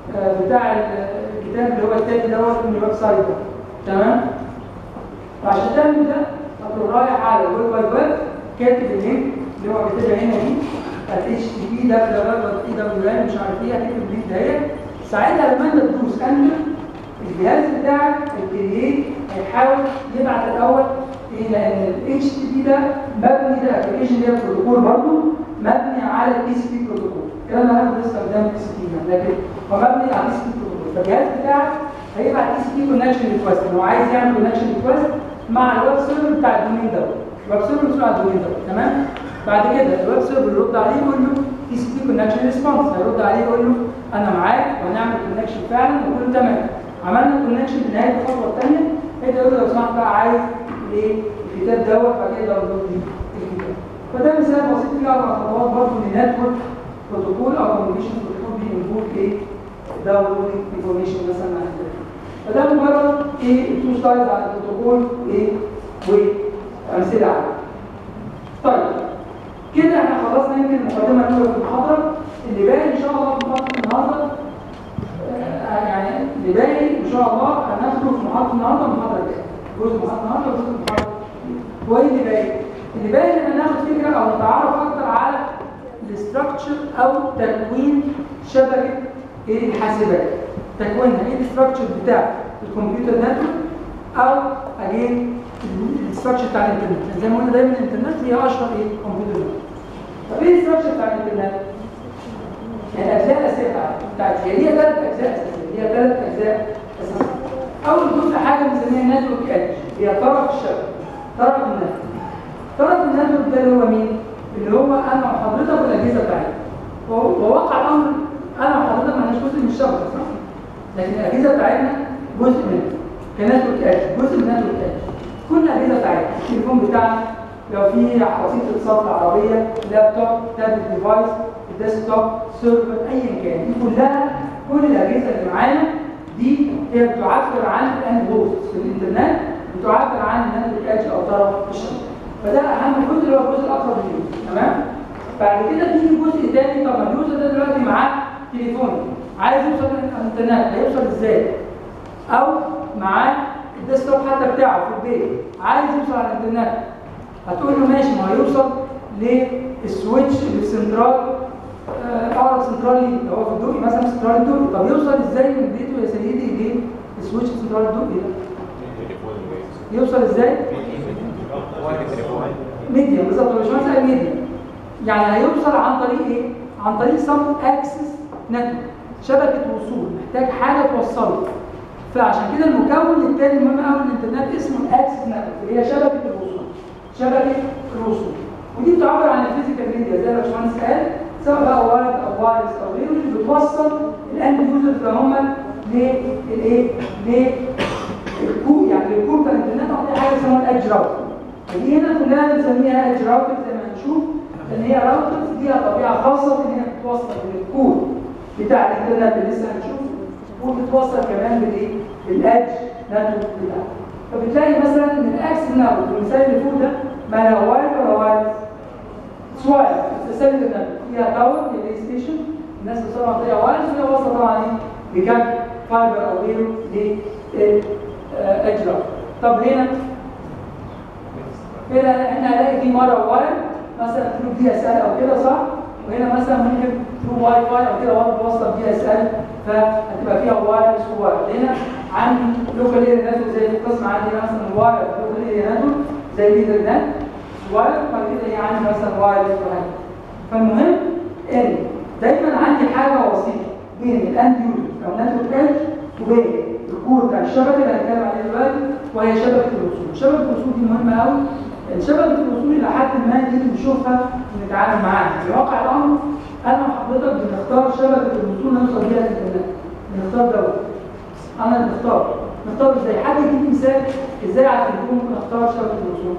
آه، بتاع الكتاب اللي هو التاني دوت من الويب سايت ده تمام فعشان تعمل ده هتروح رايح على الويب وايد ويب كاتب اللينك اللي هو كاتبها هنا دي اتش تي بي ده ده ده اي دبليو مش عارف ايه هتكتب اللينك دهيت ساعتها لما انت تدوس انتر الجهاز بتاعك الكرييت هيحاول يبعت الاول ايه لان الاتش تي بي ده مبني ده ابلكيشن ده بروتوكول برضه مبني على الاي سي بي بروتوكول الكلام ده هناخده لسه قدام الاي سي بي لكن هو مبني على الاي سي بي بروتوكول فالجهاز بتاعك هيبعت اي سي بي كونكشن ريكوست هو عايز يعمل كونكشن ريكوست مع الويب سيرفر بتاع الدومين ده الويب سيرفر بتاع الدومين ده تمام بعد كده الويب سيرفر يرد عليه يقول له تي سي بي كونكشن ريسبونس هيرد عليه يقول له انا معاك وهنعمل كونكشن فعلا وكله تمام عملنا كونكشن في نهايه الخطوه الثانيه انت تقول له لو سمحت بقى عايز ايه الكتاب دوت بعد كده داونلود لي الكتاب فده مثال بسيط فيه اربع خطوات برضه لنتورك بروتوكول او كوميونيكيشن بروتوكول بينفولد ايه داونلودنج انفورميشن مثلا عن الكتاب فده مجرد ايه تو سلايدز على البروتوكول وايه وامثله عليه طيب كده احنا خلصنا يمكن المقدمه الاولى في المحاضره اللي باقي ان شاء الله في محاضره النهارده آه، يعني اللي باقي ان شاء الله هناخده في محاضره النهارده والمحاضره الجايه جزء محاضره النهارده وجزء محاضره هو ايه اللي باقي؟ اللي باقي ان احنا ناخد فكره او نتعرف اكتر على الاستراكشر او تكوين شبكه ايه الحاسبات تكوينها ايه الاستراكشر بتاع الكمبيوتر نتورك او اجين الاستراكشر بتاع الانترنت زي ما قلنا دايما الانترنت هي اشهر ايه كمبيوتر نتورك طب ايه الاستراكشر بتاع الانترنت؟ يعني الاجزاء الاساسيه بتاعتها بتاعتها هي ليها ثلاث اجزاء اساسيه ليها ثلاث اجزاء اساسيه اول جزء حاجه بنسميها نتورك ادج هي طرف الشبكه طرف النتورك طرف النتورك ده اللي هو مين؟ اللي هو انا وحضرتك والاجهزه بتاعتنا وواقع الامر انا وحضرتك ما لناش جزء من الشبكه صح؟ لكن الاجهزه بتاعتنا جزء منها كنتورك ادج جزء من نتورك ادج كل الاجهزه بتاعتنا التليفون بتاعنا لو في وسيله اتصال في العربيه لابتوب تابلت ديفايس الديسكتوب سيرفر ايا كان دي كلها كل الاجهزه اللي معانا دي هي بتعبر عن الاند هوست في الانترنت بتعبر عن النتورك ادج او طرف الشبكه فده اهم جزء اللي هو الجزء الاقرب لليوزر تمام بعد كده في جزء تاني طب ما اليوزر ده دلوقتي معاه تليفون عايز يوصل للانترنت هيوصل ازاي او معاه الديسكتوب حتى بتاعه في البيت عايز يوصل على الانترنت هتقول له ماشي ما هيوصل للسويتش اللي في سنترال آه، اقرب سنترال ليه اللي هو في الدقي مثلا سنترال الدقي طب يوصل ازاي من بيته يا سيدي للسويتش سنترال الدقي ده يوصل ازاي ميديا بالظبط مش مثلا ميديا يعني هيوصل عن طريق ايه عن طريق سم اكسس نتورك شبكه وصول محتاج حاجه توصله فعشان كده المكون الثاني المهم قوي الانترنت اسمه الاكسس نتورك اللي هي شبكه الوصول شبكه الوصول ودي بتعبر عن الفيزيكال ميديا زي ما الباشمهندس قال سواء بقى وايرد او وايرلس او غيره اللي بتوصل الاند يوزرز اللي هم للايه؟ للكو يعني الكور بتاع الانترنت او في حاجه اسمها الادج راوتر ودي هنا كلها بنسميها ادج راوتر زي ما هنشوف لان هي راوترز ليها طبيعه خاصه في ان هي بتوصل بين الكور بتاع الانترنت اللي لسه هنشوفه وبتوصل كمان بالايه؟ بالادج نتورك بتاعها فبتلاقي مثلا ان الاكسس نتورك المثال اللي فوق ده ما لا واير ولا واير سواير السيلولر نتورك فيها تاور هي بلاي ستيشن الناس بتوصل منطقه واير فيها واصله طبعا ايه؟ بكابل فايبر او غيره للادج راوتر طب هنا هنا احنا هنلاقي في مره واير مثلا ثرو دي اس ال او كده صح؟ وهنا مثلا ممكن ثرو واي فاي او كده برضه توصل دي اس ال فهتبقى فيها وايرلس وواير هنا عندي لوكال اريا نتورك زي القسم عندي مثلا واير لوكال اريا نتورك زي ليدر نت واير بعد كده هي عندي مثلا وايرلس وهكذا فالمهم ان دايما عندي حاجه وسيطه بين الاند يوزر او نتورك ايدج وبين الكور بتاع الشبكه اللي هنتكلم عليها دلوقتي وهي شبكه الوصول شبكه الوصول دي مهمه قوي شبكه الوصول الى حد ما دي بنشوفها ونتعامل معاها في واقع الامر انا وحضرتك بنختار شبكه الوصول نوصل بيها للانترنت بنختار دوت انا اللي بختار نختار ازاي حد يديني مثال ازاي على التليفون ممكن اختار شبكه الوصول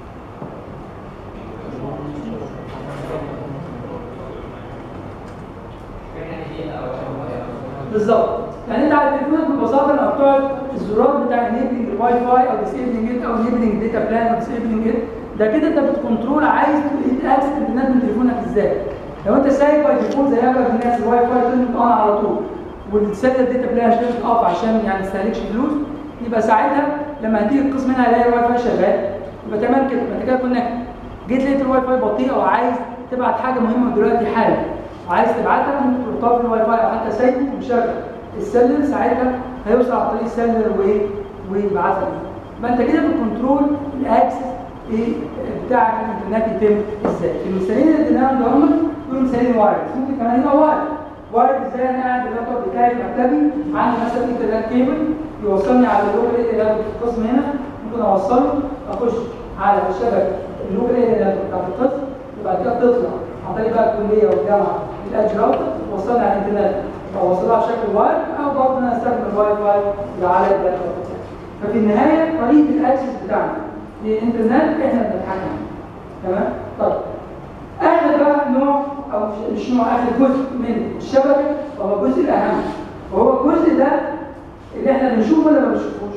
بالظبط يعني انت على تليفونك ببساطه لما بتقعد الزرار بتاع انيبلنج الواي فاي او ديسيبلنج ات او انيبلنج داتا بلان او ديسيبلنج ات ده كده انت بتكنترول عايز تاكسس الانترنت من تليفونك ازاي لو انت سايب باي ديفولت زي اغلب الناس الواي فاي تنت اون على طول والسيلر داتا بلاير مش لازم تقف عشان يعني ما تستهلكش فلوس يبقى ساعتها لما هتيجي القسم هنا هيلاقي الواي فاي شغال يبقى تمام كده يبقى انت كده كونكت جيت لقيت الواي فاي بطيء او عايز تبعت حاجه مهمه دلوقتي حالا وعايز تبعتها ممكن تربطها بالواي فاي او حتى سايبه ومشغل السيلر ساعتها هيوصل عن طريق السيلر وايه ويبعتها يبقى انت كده بتكنترول الاكسس ايه بتاع الانترنت يتم ازاي المثالين اللي اديناهم ده هم دول مثالين وايرلس ممكن كمان يبقى وايرلس وايرلس ازاي انا قاعد اللابتوب بتاعي في مكتبي عندي مثلا انترنت كيبل يوصلني على اللوكال ايه اللابتوب في القسم هنا ممكن اوصله اخش على الشبكه اللوكال ايه اللابتوب بتاعت القسم وبعد كده تطلع عن طريق بقى الكليه والجامعه الادج راوتر توصلني على الانترنت اوصلها بشكل واير او برضه انا استخدم الواي فاي اللي على اللابتوب بتاعي ففي النهايه طريقه الاكسس بتاعنا للانترنت احنا بنتحكم فيه. تمام طيب اخر بقى نوع او مش- مش نوع اخر جزء من الشبكه وهو الجزء الاهم وهو الجزء ده اللي احنا بنشوفه ولا ما بنشوفوش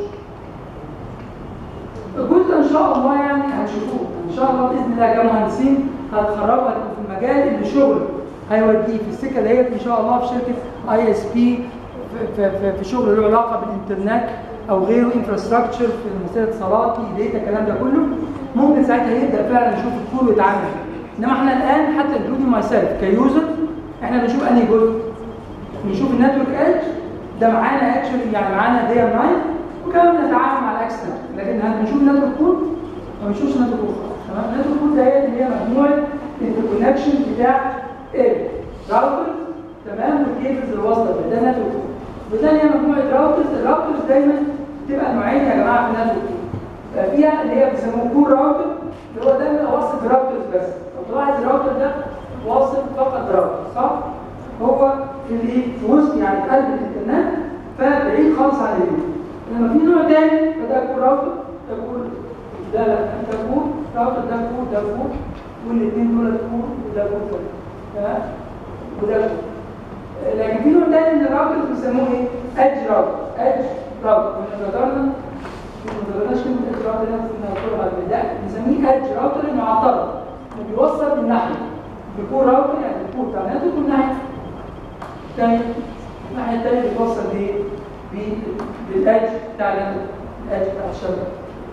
الجزء ان شاء الله يعني هنشوفوه ان شاء الله باذن الله كمهندسين هتخرجوا هتبقوا في المجال اللي شغل هيوديه في السكه ديت ان شاء الله في شركه اي اس بي في شغل له علاقه بالانترنت او غيره انفراستراكشر في مساله اتصالات داتا الكلام ده كله ممكن ساعتها يبدا فعلا نشوف الكور بيتعامل انما احنا الان حتى انكلودينج ماي سيلف كيوزر احنا بنشوف انهي جزء نشوف النتورك ايدج ده معانا اكشولي يعني معانا دي ام 9 وكمان بنتعامل مع الاكس لكن هل بنشوف النتورك كود ما بنشوفش النتورك كود تمام النتورك كود ده هي اللي هي مجموعه الكونكشن بتاع الراوتر تمام والكيبلز اللي واصله ده ده نتورك كود وده هي مجموعه راوترز الراوترز دايما بتبقى نوعين يا جماعه في النتورك كود فيها اللي هي بيسموه كور راوتر اللي هو دايما واصل براوترز بس لو تلاحظ الراوتر ده واصل فقط راوتر صح؟ هو في الايه؟ في وسط يعني في قلب الانترنت فبعيد خالص عن البيت لما في نوع تاني فده كور راوتر ده كور ده لا ده كور راوتر ده كور ده كور والاثنين دول كور وده كور تاني تمام وده كور لكن في نوع تاني من الراوترز بيسموه ايه؟ ادج راوتر ادج راوتر كنا ذكرنا ما ذكرناش كلمه ادج راوتر هنا كنا هنقولها بعد كده بنسميه ادج راوتر انه عطله بيوصل من ناحيه بيكون راوتر يعني بيكون بتاع النتورك من ناحيه الثانيه الناحيه الثانيه بتوصل بايه؟ بالادج بتاع النتورك الادج بتاع الشبكه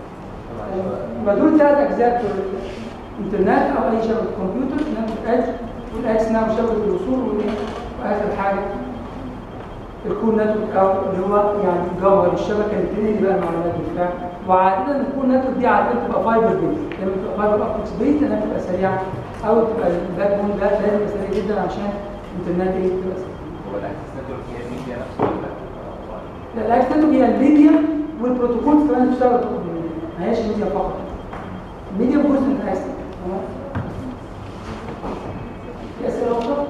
يبقى دول ثلاث اجزاء بتوع الانترنت او اي شبكه كمبيوتر نتورك ادج والاكس اسمها شبكه الوصول والايه؟ واخر حاجه الكور نتورك او اللي هو يعني جوهر الشبكه اللي بتنقل بقى المعلومات وبتاع وعاده الكور نتورك دي عاده بتبقى فايبر بيز لما بتبقى فايبر اوبتكس بيز لانها بتبقى سريعه او تبقى الباك بون ده لازم يبقى سريع جدا عشان الانترنت ايه تبقى سريعه هو الاكسس نتورك هي الميديا نفسه ولا لا الاكس نتورك هي الميديا والبروتوكول كمان بتشتغل بروتوكول الميديا ما هياش الميديا فقط الميديا جزء من الاكس تمام في اسئله اخرى؟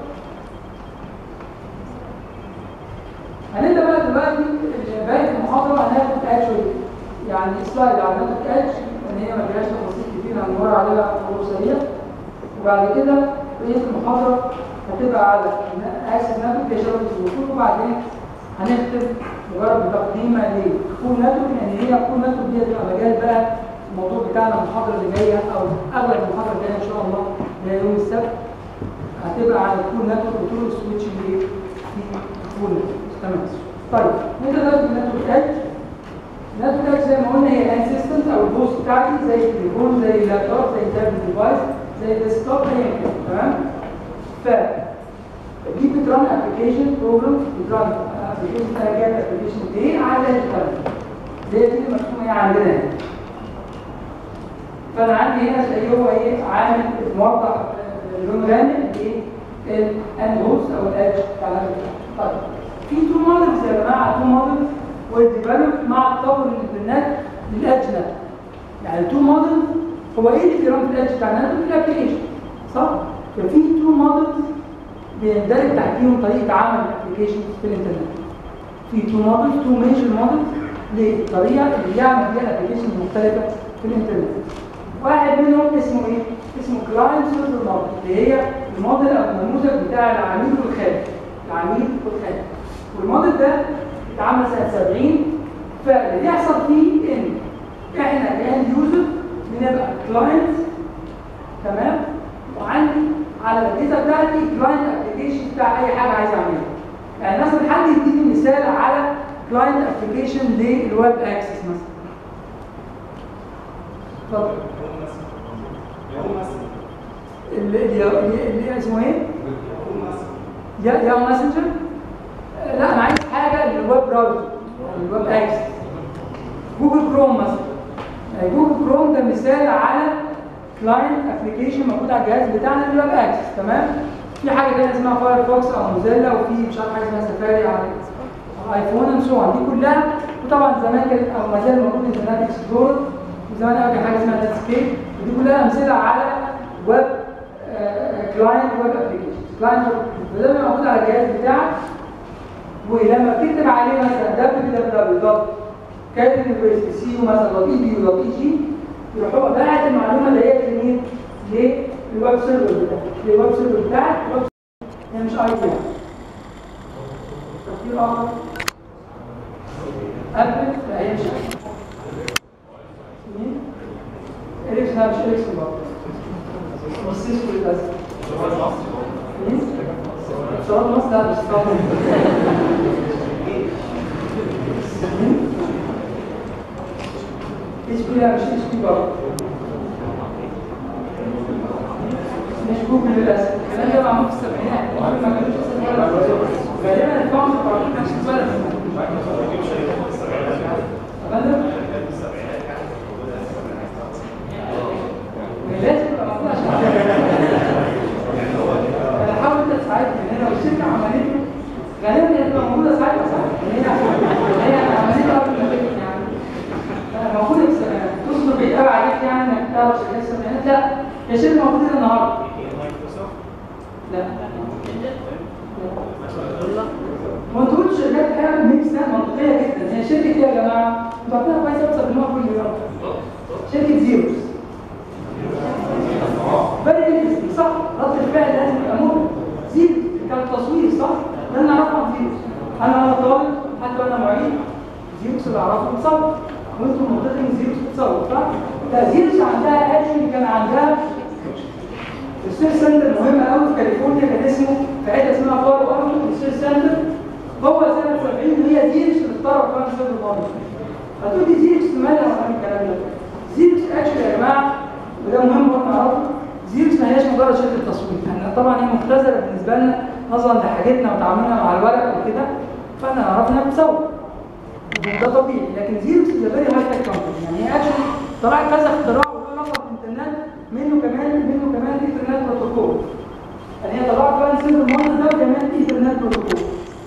هنبدا بقى دلوقتي باقي المحاضره هناخد اكشولي يعني سلايد على نوت اتش ان هي ما فيهاش تفاصيل كتير هنمر عليها مرور سريع وبعد كده بقيه المحاضره هتبقى على اكسس نتورك هي شبكه الوصول وبعدين هنختم مجرد تقديمه لكول نتورك يعني هي كول نتورك دي هتبقى مجال بقى الموضوع بتاعنا المحاضره اللي جايه او اغلب المحاضره الجايه ان شاء الله اللي هي يوم السبت هتبقى على الكول نتورك وطول السويتش اللي في الكول نتورك تمام طيب نبدا دلوقتي بالنتورك ادج النتورك ادج زي ما قلنا هي الاسيستنت او البوست بتاعتي زي التليفون زي اللابتوب زي التابلت ديفايس زي الديسكتوب هي كده تمام ف دي بتران ابلكيشن بروجرام بتران ابلكيشن اسمها جاب ابلكيشن دي على الانترنت زي دي المرسومه هي عندنا هنا فانا عندي هنا تلاقيه هو ايه عامل موضح لون غامق ايه الاند هوست او الادج بتاع النتورك طيب في تو مودلز يا جماعه تو مودلز والديفلوب مع تطور الانترنت للادج نتورك يعني تو مودلز هو ايه اللي بيرن في الادج بتاع النتورك الابلكيشن صح ففي تو مودلز بيندرج تحتيهم طريقه عمل الابلكيشن في الانترنت في تو مودلز تو ميجر مودلز للطريقه اللي بيعمل بيها الابلكيشن المختلفه في الانترنت واحد منهم اسمه ايه اسمه كلاينت سيرفر موديل اللي هي الموديل او النموذج بتاع العميل والخارج العميل والخارج والموديل ده اتعمل سنه 70 فاللي بيحصل فيه ان احنا كاند يوزر بنبقى كلاينت تمام وعندي على الاجهزه بتاعتي كلاينت ابلكيشن بتاع اي حاجه عايز اعملها يعني مثلا حد يديني مثال على كلاينت ابلكيشن للويب اكسس مثلا اتفضل اللي اللي اللي اسمه ايه؟ يا يا ماسنجر لا انا عايز حاجه للويب براوزر الويب اكسس جوجل كروم مثلا يعني جوجل كروم ده مثال على كلاينت ابلكيشن موجود على الجهاز بتاعنا للويب اكسس تمام في حاجه تانية اسمها فايرفوكس او موزيلا وفي مش عارف حاجه اسمها سفاري على الايفون اند سو دي كلها وطبعا زمان كان او ما زال موجود انترنت اكسبلورر وزمان قوي كان حاجه اسمها نتسكيب ودي كلها امثله على ويب كلاينت ويب ابلكيشن كلاينت وده بيبقى موجود على الجهاز بتاعك ولما بتكتب عليه مثلا www دوت كاتب يونيفرسيتي سي يو مثلا دوت اي بي يو دوت اي جي يروح هو باعت المعلومه اللي هي لمين؟ للويب سيرفر بتاعك للويب سيرفر بتاعك الويب هي مش اي بي تفكير اخر ابل لا هي مش مين؟ اريكسون لا مش اريكسون برضه مش سيسكو للاسف مين؟ اتصالات مصر لا مش اتصالات اتش بي لا مش اتش بي برضه مش جوجل للاسف الكلام ده معمول في السبعينات جوجل ما كانوش اصلا غالبا الفاوند بتاع ما كانش اتولد أبدا؟ لازم تبقى موجود عشان انا حاول انت تساعدني ان انا لو الشركه عملته غالبا هي تبقى موجوده ساعتها صح؟ هي هي عملتها قبل ما تكتب يعني أنا موجوده في السبعينات تصبر بعيد قوي عليك يعني انك تعرف شركات السبعينات لا هي شركه موجوده النهارده لا ما تقولش شركات حاجه ميك سنس منطقيه جدا هي شركه ايه يا جماعه؟ انتوا عارفينها كويس قوي بتستخدموها كل يوم شركه زيروس فيري انترستنج صح رد الفعل لازم يبقى مهم زيروس كان تصوير صح؟ ده اللي اعرفه عن زيروس انا انا طالب حتى وانا معيد زيروس اللي اعرفه بتصور وانتم منطقي زيروس بتصور صح؟ لا زيروس عندها اكشن كان عندها السير سنتر مهم قوي في كاليفورنيا كان اسمه في حته اسمها فارو ارتو السير سنتر هو سنه 70 هي زيروس اللي اخترعوا كمان سير الماضي هتقول لي زيروس مالها ولا الكلام ده زيروس اكشن يا جماعه وده مهم برضه نعرفه زيروس ما هياش مجرد شركه تصوير احنا طبعا هي مختزله بالنسبه لنا نظرا لحاجتنا وتعاملنا مع الورق وكده فاحنا نعرف انها بتصور ده طبيعي لكن زيروس از فيري هاي تك كومباني يعني هي اكشن طلع كذا اختراع وله علاقه بالانترنت منه كمان منه كمان ايثرنت بروتوكول يعني هي طلعت كمان سيرفر موديل ده وكمان ايثرنت بروتوكول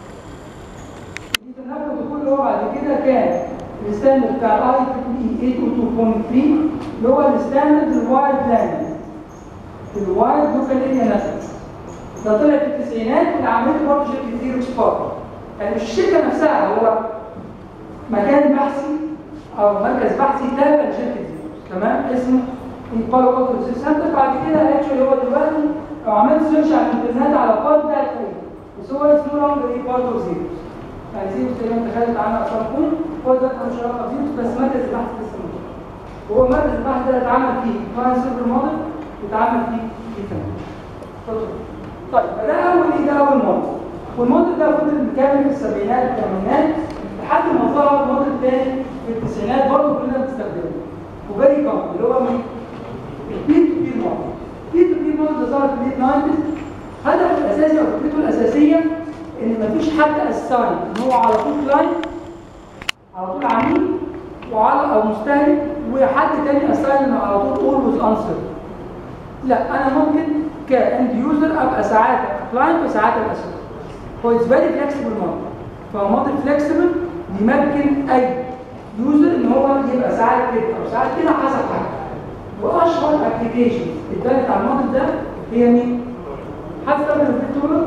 الايثرنت بروتوكول اللي هو بعد كده كان الستاندرد بتاع الاي تي اي 802.3 اللي هو الستاندرد الوايد لاند الوايد لوكال اريا نتورك ده طلع في التسعينات اللي عملته برضه شركه زيروكس بار يعني مش الشركه نفسها هو مكان بحثي او مركز بحثي تابع لشركه زيروكس تمام اسمه البارو اوتو سنتر بعد كده اكشولي هو دلوقتي لو عملت سيرش على الانترنت على قاد ده هتلاقيه بس هو اسمه لونج ايه بارت اوف زيروكس يعني زيروكس اللي انت خدت عنها ارقام هو ده مش علاقه بزيروكس بس مركز البحث لسه موجود وهو مركز البحث ده اتعمل فيه كلاين سيرفر موديل واتعمل فيه ايثرنت اتفضل طيب فده اول ايه ده اول موديل والموديل ده فضل مكمل في السبعينات والثمانينات لحد ما ظهر موديل تاني في التسعينات برضه كلنا بنستخدمه وفيري كومن اللي هو مين؟ البير تو بير موديل البير تو بير موديل ده ظهر في الميد 90 هدفه الاساسي او فكرته الاساسيه ان مفيش حد اساين ان هو على طول كلاينت على طول عميل وعلى او مستهلك وحد تاني اساين على طول اولويز انسر لا انا ممكن كاند يوزر ابقى ساعات كلاينت وساعات ابقى سيرفر هو اتس فيري فلكسبل موديل فهو موديل فلكسبل يمكن اي يوزر ان هو يبقى ساعات كده او ساعات كده حسب حاجه واشهر ابلكيشن اتبنت على الموديل ده هي مين؟ حتى من الفيكتورنت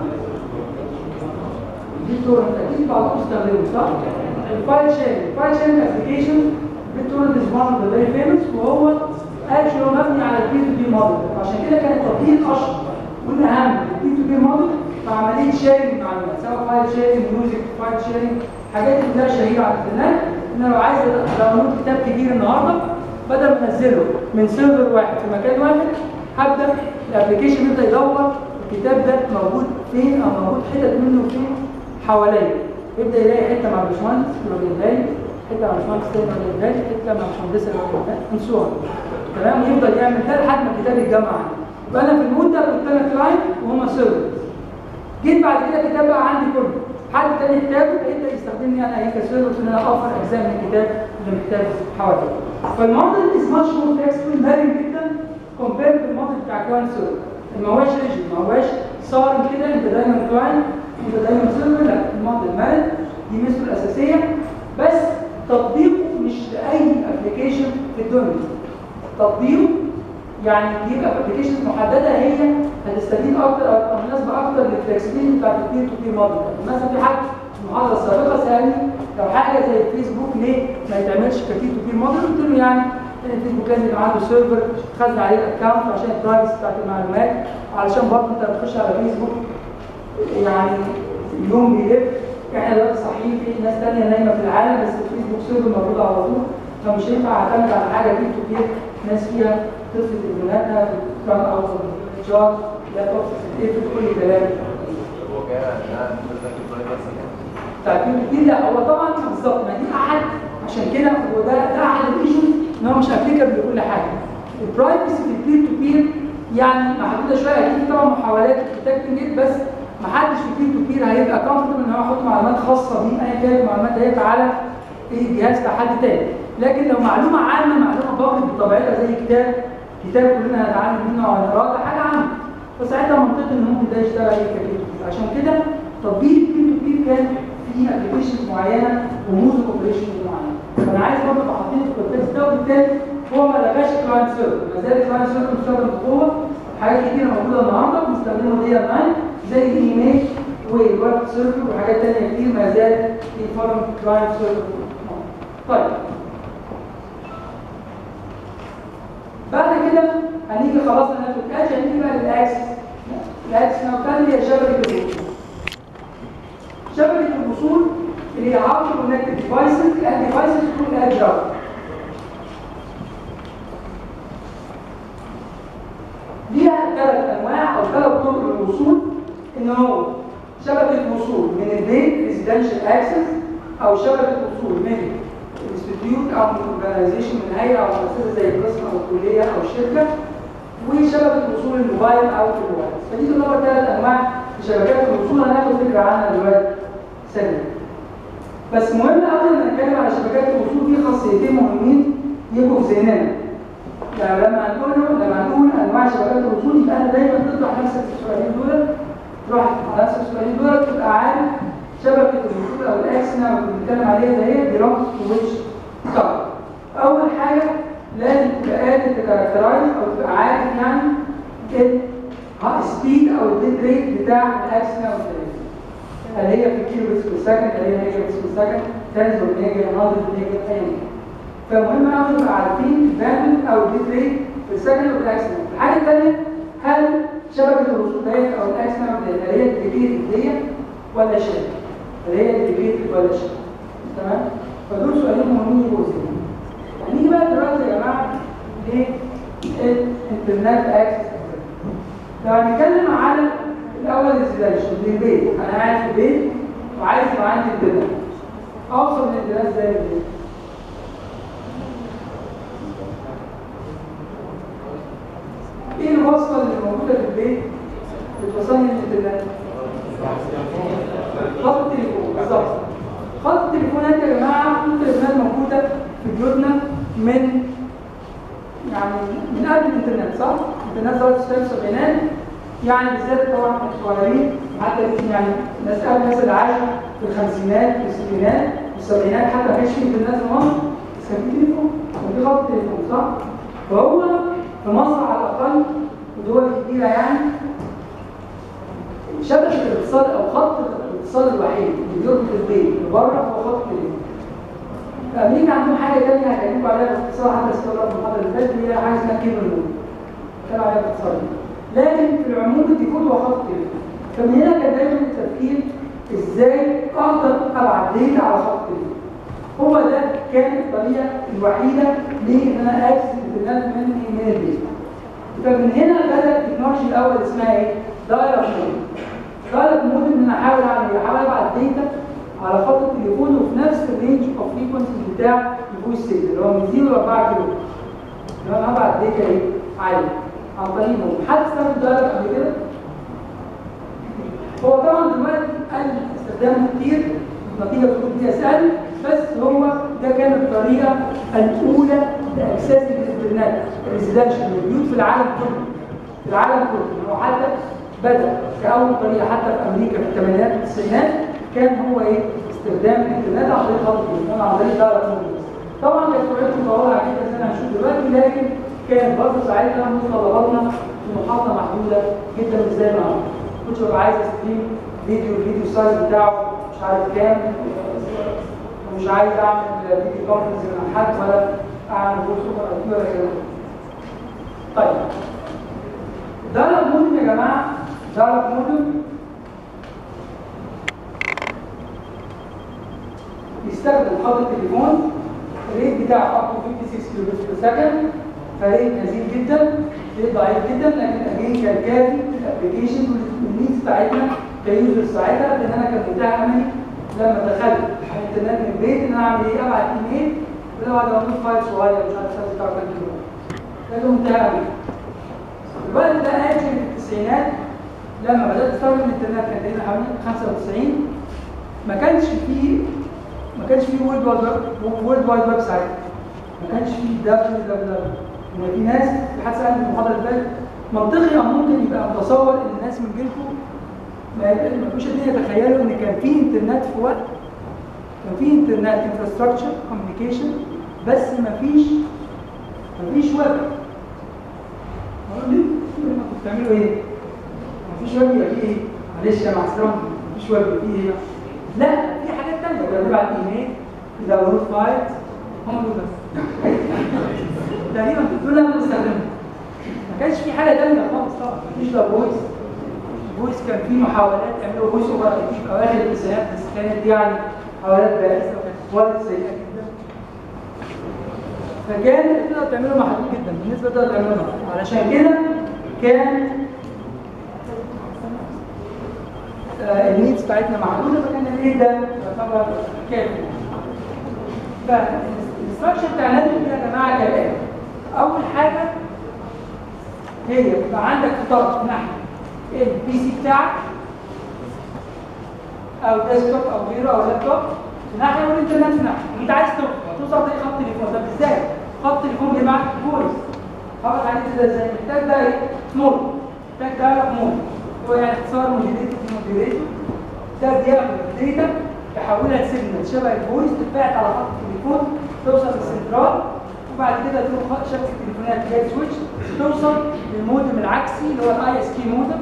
الفيكتورنت اكيد بعضكم استخدمه صح؟ الفايل شيرنج الفايل شيرنج ابلكيشن الفيكتورنت از وان اوف ذا فيري فيموس وهو اكشن مبني على البي تو بي موديل عشان كده كان التطبيق اشهر والاهم البي تو بي موديل في عمليه شيرنج معلومات سواء فايل شيرنج ميوزك فايل شيرنج حاجات كلها شهيره على الانترنت ان انا لو عايز داونلود كتاب كبير النهارده بدل ما انزله من سيرفر واحد في مكان واحد هبدا الابلكيشن يبدا يدور الكتاب ده موجود فين او موجود حتت منه فين حواليا يبدا يلاقي حته مع الباشمهندس يروح جايبها لي حته مع الباشمهندس تاني يروح جايبها لي حته مع الباشمهندس يروح جايبها لي انسوها تمام ويفضل يعمل ده لحد ما الكتاب يتجمع عندي يبقى انا في المود ده كنت انا كلاينت وهم سيرفرز جيت بعد كده الكتاب بقى عندي كله حد تاني احتاجه يبدا يستخدمني انا ايه كسيرفر ان انا اوفر اجزاء من الكتاب اللي محتاج حواليه فالموديل از ماتش مور فلكسبل مرن جدا كومبير بالموديل بتاع كلاينت سيرفر ما هواش ريجن ما هواش صارم كده انت دايما كلاينت انت دايما سيرفر لا الموديل مرن دي ميزته الاساسيه بس تطبيقه مش لاي ابلكيشن في الدنيا تطبيقه يعني يبقى ابلكيشنز محدده هي هتستفيد اكتر او مناسبه اكتر للفلكسبيليتي بتاعت البير تو بير موديل مثلا في حد في المحاضره السابقه سالني لو حاجه زي الفيسبوك ليه ما يتعملش كبير تو بير موديل قلت له يعني ان الفيسبوك لازم يبقى عنده سيرفر خزن عليه الاكونت عشان البرايفسي بتاعت المعلومات علشان برضه انت بتخش على فيسبوك يعني اليوم بيلف احنا دلوقتي صحيح في ناس ثانيه نايمه في العالم بس الفيسبوك سيرفر موجود على طول فمش هينفع اعتمد على حاجه بير تو بير ناس فيها تطفي تليفوناتها بتكرم اوت شارج لا تقصد تقفل كل كلام هو كده ده نزل لك البرايفسي تعبير كتير لا هو طبعا بالظبط ما دي احد عشان كده هو ده ده احد الايشوز ان هو مش ابليكابل لكل حاجه البرايفسي في البير تو بير يعني محدوده شويه اكيد طبعا محاولات بروتكتنج بس ما حدش في البير تو بير هيبقى كومفورتبل ان هو يحط معلومات خاصه بيه ايا كانت المعلومات ديت على ايه جهاز بتاع حد تاني لكن لو معلومه عامه معلومه بابليك بطبيعتها زي كتاب كتاب كلنا هنتعلم منه او هنقراه ده حاجه عامه فساعتها منطقي ان ممكن ده يشتغل عليه كبير عشان كده تطبيق البير تو بير كان فيه ابلكيشنز معينه وموز اوبريشن معينه فانا عايز برضه ابقى حاطين في الكونتكست ده وبالتالي هو ما لغاش كلاينت سيرفر ما زال الكلاينت سيرفر مستخدم بقوه حاجات كتيره موجوده النهارده بنستخدمه دي مان زي الايميل والويب سيرفر وحاجات ثانيه كتير ما زال في فورم كلاينت سيرفر طيب بعد كده هنيجي خلاص هناخد كاتش هنيجي بقى للاكسس الاكسس نوع هي شبكه الوصول شبكه الوصول اللي هي عبر كونكت ديفايسز اند ديفايسز تكون اد راوتر ليها ثلاث انواع او ثلاث طرق للوصول ان هو شبكه وصول من البيت ريزيدنشال اكسس او شبكه وصول من انستتيوت او من اورجانيزيشن من هيئه او مؤسسه زي القسم او الكليه او الشركه وشبكه وصول الموبايل او الجوال فدي تعتبر ثلاث انواع في شبكات الوصول هناخد فكره عنها دلوقتي سريع بس مهم قوي ان نتكلم على شبكات الوصول في خاصيتين مهمين يبقوا في ذهننا يعني لما هنقول له لما هنقول انواع شبكات الوصول يبقى انا دايما تطرح نفسك في السؤالين دول تروح على نفسك السؤالين دول تبقى عارف شبكه الوصول او الاكسنا اللي بنتكلم عليها ده هي بيلونجز تو ويتش طيب اول حاجه لازم تبقى قادر تكاركترايز او تبقى عارف يعني السبيد او البيت ريت بتاع الاكسنا والتلاتة هل هي في كيلو بيتس بير سكند هل هي ميجا بيتس بير سكند تنز ولا ميجا 100 ميجا ايا كان فمهم قوي نبقى عارفين الباندويث او البيت ريت في السكند والاكسنا الحاجه الثانيه هل شبكه الوصول ديت او الاكسنا هل هي ديديكيتد ديت ولا شبكه هل هي ديديكيتد ولا شبكه تمام فدول سؤالين مهمين يبقوا ذهني هنيجي بقى دلوقتي يا جماعه للانترنت اكسس لو هنتكلم على الاول الريزيدنشال من البيت انا قاعد في البيت وعايز يبقى عندي انترنت اوصل للانترنت ازاي من البيت ايه الوصفه اللي موجوده في البيت بتوصلني للانترنت خط التليفون بالظبط خط التليفونات يا جماعه كل التليفونات موجوده في بيوتنا من يعني من قبل الانترنت صح؟ الانترنت ظهرت في السبعينات يعني بالذات طبعا احنا صغيرين حتى يعني ناس قبل الناس اللي عاشوا في الخمسينات والستينات والسبعينات حتى ما كانش في انترنت في مصر بس كان في تليفون كان في خط تليفون صح؟ فهو في مصر على الاقل ودول كتيره يعني شبكه الاتصال او خط الاتصال الوحيد اللي بيربط البيت بره هو خط التليفون في امريكا عندهم حاجه ثانيه هكلمكم عليها باختصار حتى استغرب في المحاضره اللي فاتت اللي هي حاجه اسمها كيبل نود كان عليها باختصار لكن في العموم الديفولت هو خط التليفون فمن هنا كان دايما التفكير ازاي اقدر ابعت داتا على خط التليفون هو ده كانت الطريقه الوحيده لان انا اكسس الانترنت من من البيت فمن هنا بدا التكنولوجي الاول اسمها ايه؟ دايركت مود طالب مهم ان انا احاول اعمل ايه؟ احاول ابعت داتا على خط التليفون وفي نفس الرينج اوف فريكونسي بتاع الفويس سيجنال اللي هو من 0 ل 4 كيلو اللي انا هبعت داتا ايه؟ عالي عن طريق مهم حد استخدم دايلر قبل كده؟ هو طبعا دلوقتي قل استخدامه كتير النتيجه بتكون فيها سهل بس هو ده كانت الطريقه الاولى لاكسس الانترنت الريزيدنشال موجود في العالم كله في العالم كله هو حتى بدا كاول طريقه حتى في امريكا في الثمانينات والتسعينات كان هو ايه استخدام الانترنت عن طريق خط التليفون عن طريق دايركت موبيل طبعا كانت سرعته مطوله جدا زي ما هنشوف دلوقتي لكن كانت برضه ساعتها متطلباتنا في محافظه محدوده جدا مش زي النهارده كنتش ببقى عايز استريم فيديو الفيديو سايز بتاعه مش عارف كام ومش عايز اعمل فيديو كونفرنس مع حد ولا اعمل فويس اوفر اي ولا كده طيب دايلوج مودم يا جماعه دايلوج مودم يستخدم خط التليفون الريت بتاعه up to 56 كيلو بير سكند فريت نزيل جدا ريت ضعيف جدا لكن اجين كان كافي في الابلكيشن والنيدز بتاعتنا كيوزر ساعتها لان انا كان منتهى املي لما دخلت على الانترنت من البيت ان انا اعمل ايه ابعت ايميل ولا بعد اعمل فايل صغير مش عارف السايز بتاعه كام كيلو ده كان منتهى املي الوقت ده اجل في التسعينات لما بدات استخدم الانترنت كان تقريبا حوالي 95 ما كانش فيه ما كانش فيه وورلد وايد ويب وورلد وايد ويب ساعتها ما كانش فيه دبليو دبليو دبليو في ناس في حد سالني في المحاضره اللي فاتت منطقي او ممكن يبقى متصور ان الناس من جيلكم ما ما كانوش قادرين يتخيلوا ان كان في انترنت في وقت كان في انترنت انفراستراكشر كوميونيكيشن بس ما فيش ما فيش ويب اقول لي كنتوا بتعملوا ايه؟ ما فيش ويب يبقى في ايه؟ معلش يا مع السلامه ما فيش ويب يبقى في ايه؟ لا في حاجات ثانيه كنا بنبعت ايميل داونلود فايل هم دول بس تقريبا دول انا بستخدمهم ما كانش في حاجه ثانيه خالص طبعا مفيش لا فويس فويس كان في محاولات يعملوا فويس اوفر في اواخر التسعينات بس كانت دي يعني محاولات بائسه وكانت كواليتي سيئه جدا فكان تقدر تعمله محدود جدا بالنسبه تقدر تعمله علشان كده كان آه، النيدز بتاعتنا محدوده فكان الريت ده يعتبر كافي فالاستراكشر بتاع النتورك يا جماعه كالاتي اول حاجه هي بيبقى عندك في طرف ناحيه البي سي بتاعك او ديسكتوب او غيره او لابتوب في ناحيه والانترنت في ناحيه انت عايز توصل توصل زي خط تليفون طب ازاي؟ خط تليفون بيبعت فويس خبط عليه كده ازاي؟ محتاج ده ايه؟ مود محتاج ده مود هو يعني اختصار موديليتور موديليتور ده بياخد الداتا يحولها لسيجنال شبه الفويس تتبعت على خط التليفون توصل للسنترال وبعد كده تروح خط شبكه التليفونات اللي هي سويتش توصل للمودم العكسي اللي هو الاي اس كي مودم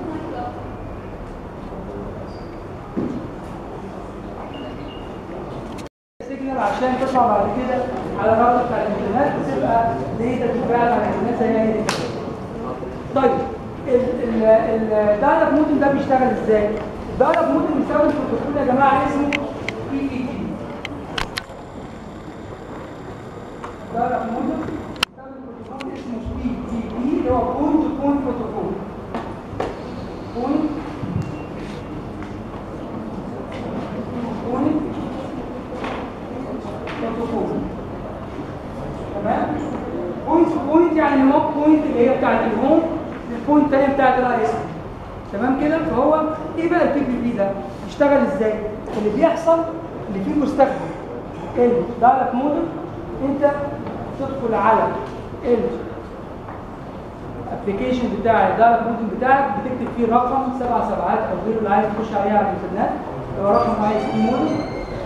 سيجنال عشان تطلع بعد كده على الراوتر بتاع الانترنت وتبقى داتا تتبعت على الانترنت زي ما هي دي. طيب الدايلوج مودم ده بيشتغل ازاي؟ الدايلوج مودم بيستخدم بروتوكول يا جماعه اسمه بي اي تي دايلوج مودم بيستخدم بروتوكول اسمه بي تي بي اللي هو بوينت تو بوينت بروتوكول بوينت بوينت بروتوكول تمام بوينت بوينت يعني هو بوينت اللي هي بتاعت الهوم البوينت الثانيه بتاعت الاي اس تمام كده فهو ايه بقى البي بي بي ده يشتغل ازاي اللي بيحصل اللي فيه مستخدم الدايلوج مودم انت تدخل على الابلكيشن بتاع الدايلوج مودم بتاعك بتكتب فيه رقم سبع سبعات او غيره اللي عايز تخش عليه على الانترنت هو رقم اي اس بي مودم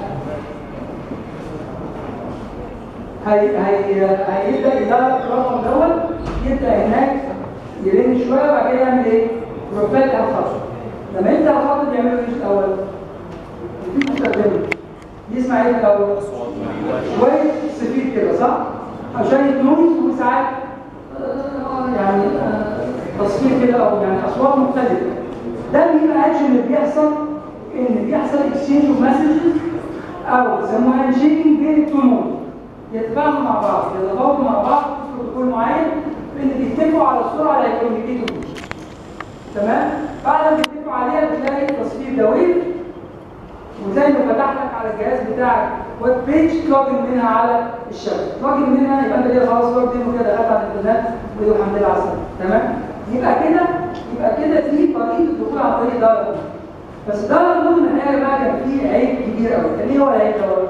هي هي هيبدا يدرب الرقم دوت يبدا هناك يرن شويه وبعد كده يعمل ايه؟ يروح فاتح الخط لما يفتح الخط بيعمل ايه الاول؟ في مستخدم يسمع ايه الاول؟ شويه سفير كده صح؟ او شويه نويز وساعات آه، يعني آه، تصفير كده او يعني اصوات مختلفه ده بيبقى اكشن اللي بيحصل ان بيحصل اكسشينج اوف مسجز او يسموها هاند شيكنج بين التو نود يتفاهموا مع بعض يتفاوضوا مع بعض في بروتوكول معين ان بيتفقوا على السرعه اللي هيكونيكيتوا بيها تمام بعد ما بيتفقوا تكتب عليها بتلاقي التصوير ده ويف وزي ما فتح لك على الجهاز بتاعك ويب بيج تلوجن منها على الشبكه تلوجن منها يبقى انت كده خلاص لوجن ان وكده دخلت على الانترنت ويقول الحمد لله على السلامه تمام يبقى كده يبقى كده دي طريقه الدخول عن طريق دار بس دار النور الحقيقه بقى كان فيه عيب كبير قوي كان ايه هو العيب ده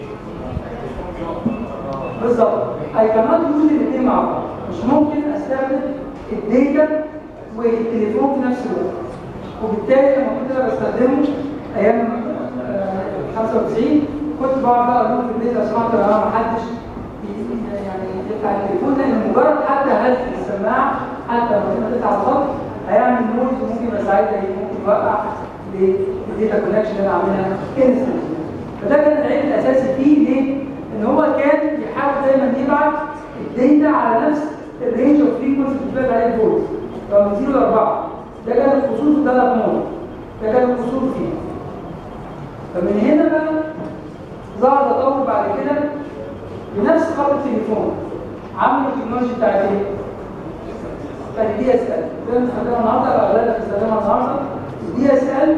بالظبط اي كانت يوز الاثنين مع بعض مش ممكن استخدم الداتا والتليفون في نفس الوقت وبالتالي لما كنت انا بستخدمه ايام آه، 95 كنت بقعد بقى اقول لهم في البيت لو سمحتوا يا جماعه ما حدش ي- يعني يفتح التليفون لان مجرد حتى هز السماعه حتى لما تبقى تقطع الخط هيعمل نويز وممكن يبقى ساعتها إيه؟ ممكن يوقع للداتا كونكشن اللي انا عاملها انستنت فده كان العيب الاساسي فيه ليه؟ ان هو كان بيحاول دايما يبعت الداتا على نفس الرينج اوف فريكونسي اللي بيبعت عليه الفولت لو من 0 ل 4 ده كان الخصوص في ثلاث نقط ده كان الخصوص فيه فمن هنا بقى ظهر تطور بعد كده بنفس خط التليفون عملوا التكنولوجيا بتاعت ايه؟ بتاعت الدي اس ال زي ما بنستخدمها النهارده او اغلبنا بنستخدمها النهارده الدي اس ال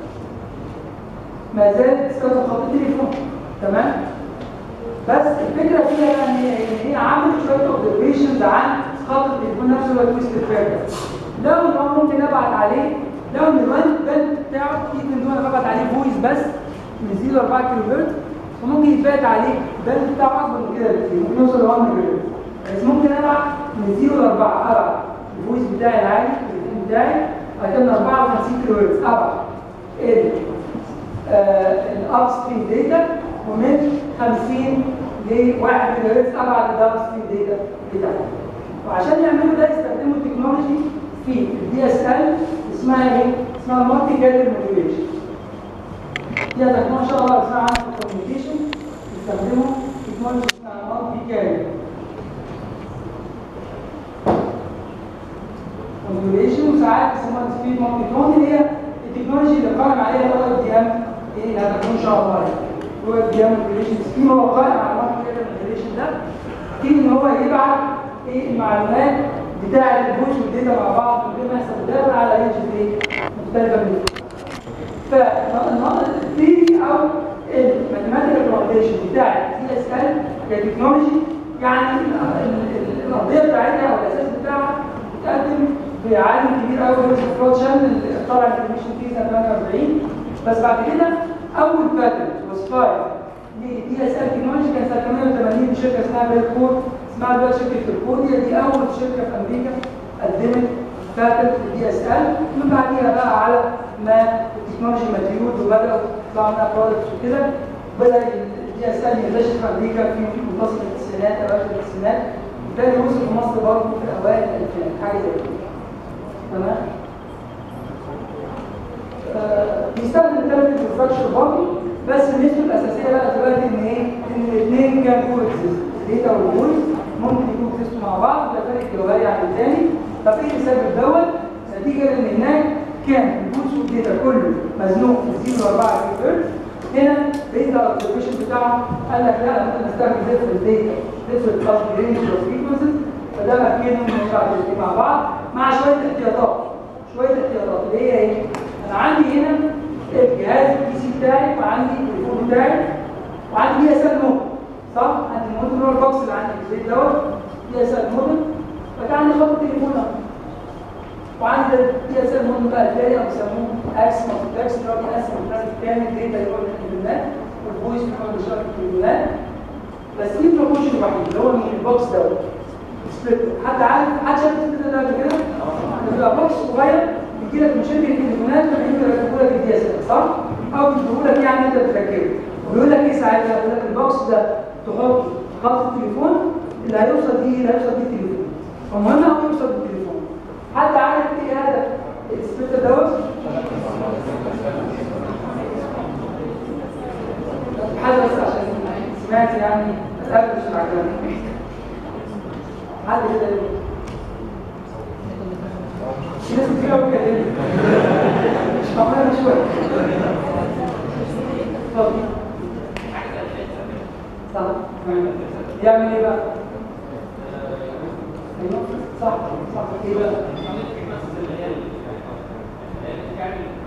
ما زالت تستخدم خط التليفون تمام؟ بس الفكره فيها بقى ان هي ان هي عملت شويه اوبزرفيشنز عن خط التليفون نفسه اللي هو تويست فاكر لو ان هو ممكن ابعت عليه لو ان الوان بند بتاعه في ان هو انا ببعت عليه فويس بس من 0 ل 4 كيلو هرتز فممكن يتبعت عليه البند بتاعه اكبر من كده بكتير ممكن يوصل ل 1 كيلو هرتز بس ممكن ابعت من 0 ل 4 ابعت الفويس بتاعي العالي التليفون بتاعي بعد كده من 54 كيلو هرتز ابعت ال الاب ستريم داتا ومن 50 ل 1 كيلو هرتز ابعت الداون ستريم داتا بتاعتي وعشان يعملوا ده يستخدموا التكنولوجي في الدي اس ال اسمها ايه؟ اسمها مالتي كادر موديوليشن دي هتاخدوها ان شاء الله اسمها عنها في الكوميونيكيشن يستخدموا تكنولوجي اسمها مالتي كادر موديوليشن وساعات بيسموها سبيد مالتي تون اللي هي التكنولوجي اللي قائم عليها هو الاف دي ام ايه اللي هتاخدوه ان شاء الله يعني هو الاف دي ام موديوليشن سكيم هو قائم على المالتي كادر موديوليشن ده في ان هو يبعت ايه المعلومات بتاعه الفويس والداتا مع بعض من غير ما يحصل تداخل على رينج ايه مختلفه منه فالثيري او الماثيماتيكال فاونديشن بتاع دي اس ال كتكنولوجي يعني ال- ال- القضيه بتاعتها او الاساس بتاعها بتقدم بعالم كبير قوي هو فلوت شان اللي اخترع الانفورميشن في سنه 48 بس بعد كده اول باتنت وصفاير دي اس ال تكنولوجي كان سنه 88 بشركه اسمها بيركور اسمها دلوقتي شركه الكوديا دي اول شركه في امريكا قدمت باتنت الدي اس ال من بعديها بقى على ما التكنولوجي ماتيود وبداوا يطلعوا منها برودكتس وكده بدا الدي اس ال ينتشر في امريكا في منتصف التسعينات اواخر التسعينات وبالتالي وصل في مصر برضه في اوائل الالفينات حاجه زي كده تمام آه، بيستخدم التالت انفراستراكشر برضه بس ميزته الاساسيه بقى دلوقتي ان ايه؟ ان الاثنين كان كو اكزيست الداتا والفويس ممكن يكونوا اكزيستوا مع بعض ده فرق جوهري عن الثاني طب ايه اللي سبب دوت؟ نتيجه ان هناك كان الفويس والداتا كله مزنوق في 0 4 كيلو هرتز هنا بيز على الابلكيشن بتاعه قال لك لا ممكن نستخدم ديفرنت داتا ديفرنت قصدي رينج اوف فريكونسيز فده مكنهم ينفع الاثنين مع بعض مع شويه احتياطات شويه احتياطات اللي هي ايه؟ انا عندي هنا الجهاز البي سي بتاعي وعندي التليفون بتاعي وعندي دي اس ال مودم صح؟ عندي المودم اللي هو البوكس اللي عندي في البيت دوت دي اس ال مودم فكان عندي خط تليفون اهو وعندي دي اس ال مودم بقى التاني او بيسموه اكس مالتيبلكس اللي هو بيقسم الترافيك كامل داتا يروح للتليفونات والفويس بيروح لشبكه التليفونات بس في بروبوشن وحيد اللي هو مين البوكس دوت سبليت حد عارف حد شاف السبليت ده قبل كده؟ بيبقى بوكس صغير بيجي لك من شركه التليفونات فبيجوا يركبوا لك الدي اس ال صح؟ او بيجيبوا لك يعني انت بتركبه وبيقول لك ايه ساعتها؟ بيقول لك البوكس ده تحط خط التليفون اللي هيوصل فيه اللي هيوصل فيه التليفون فالمهم هو يوصل بالتليفون حد عارف ايه هدف السبليت دوت؟ حد بس عشان سمعت يعني اتقبل مش عجبني حد كده يقول. في ناس كتير قوي كده مش عمالة شوية اتفضل صح يعمل ايه بقى؟ ايوه صح صح ايه بقى؟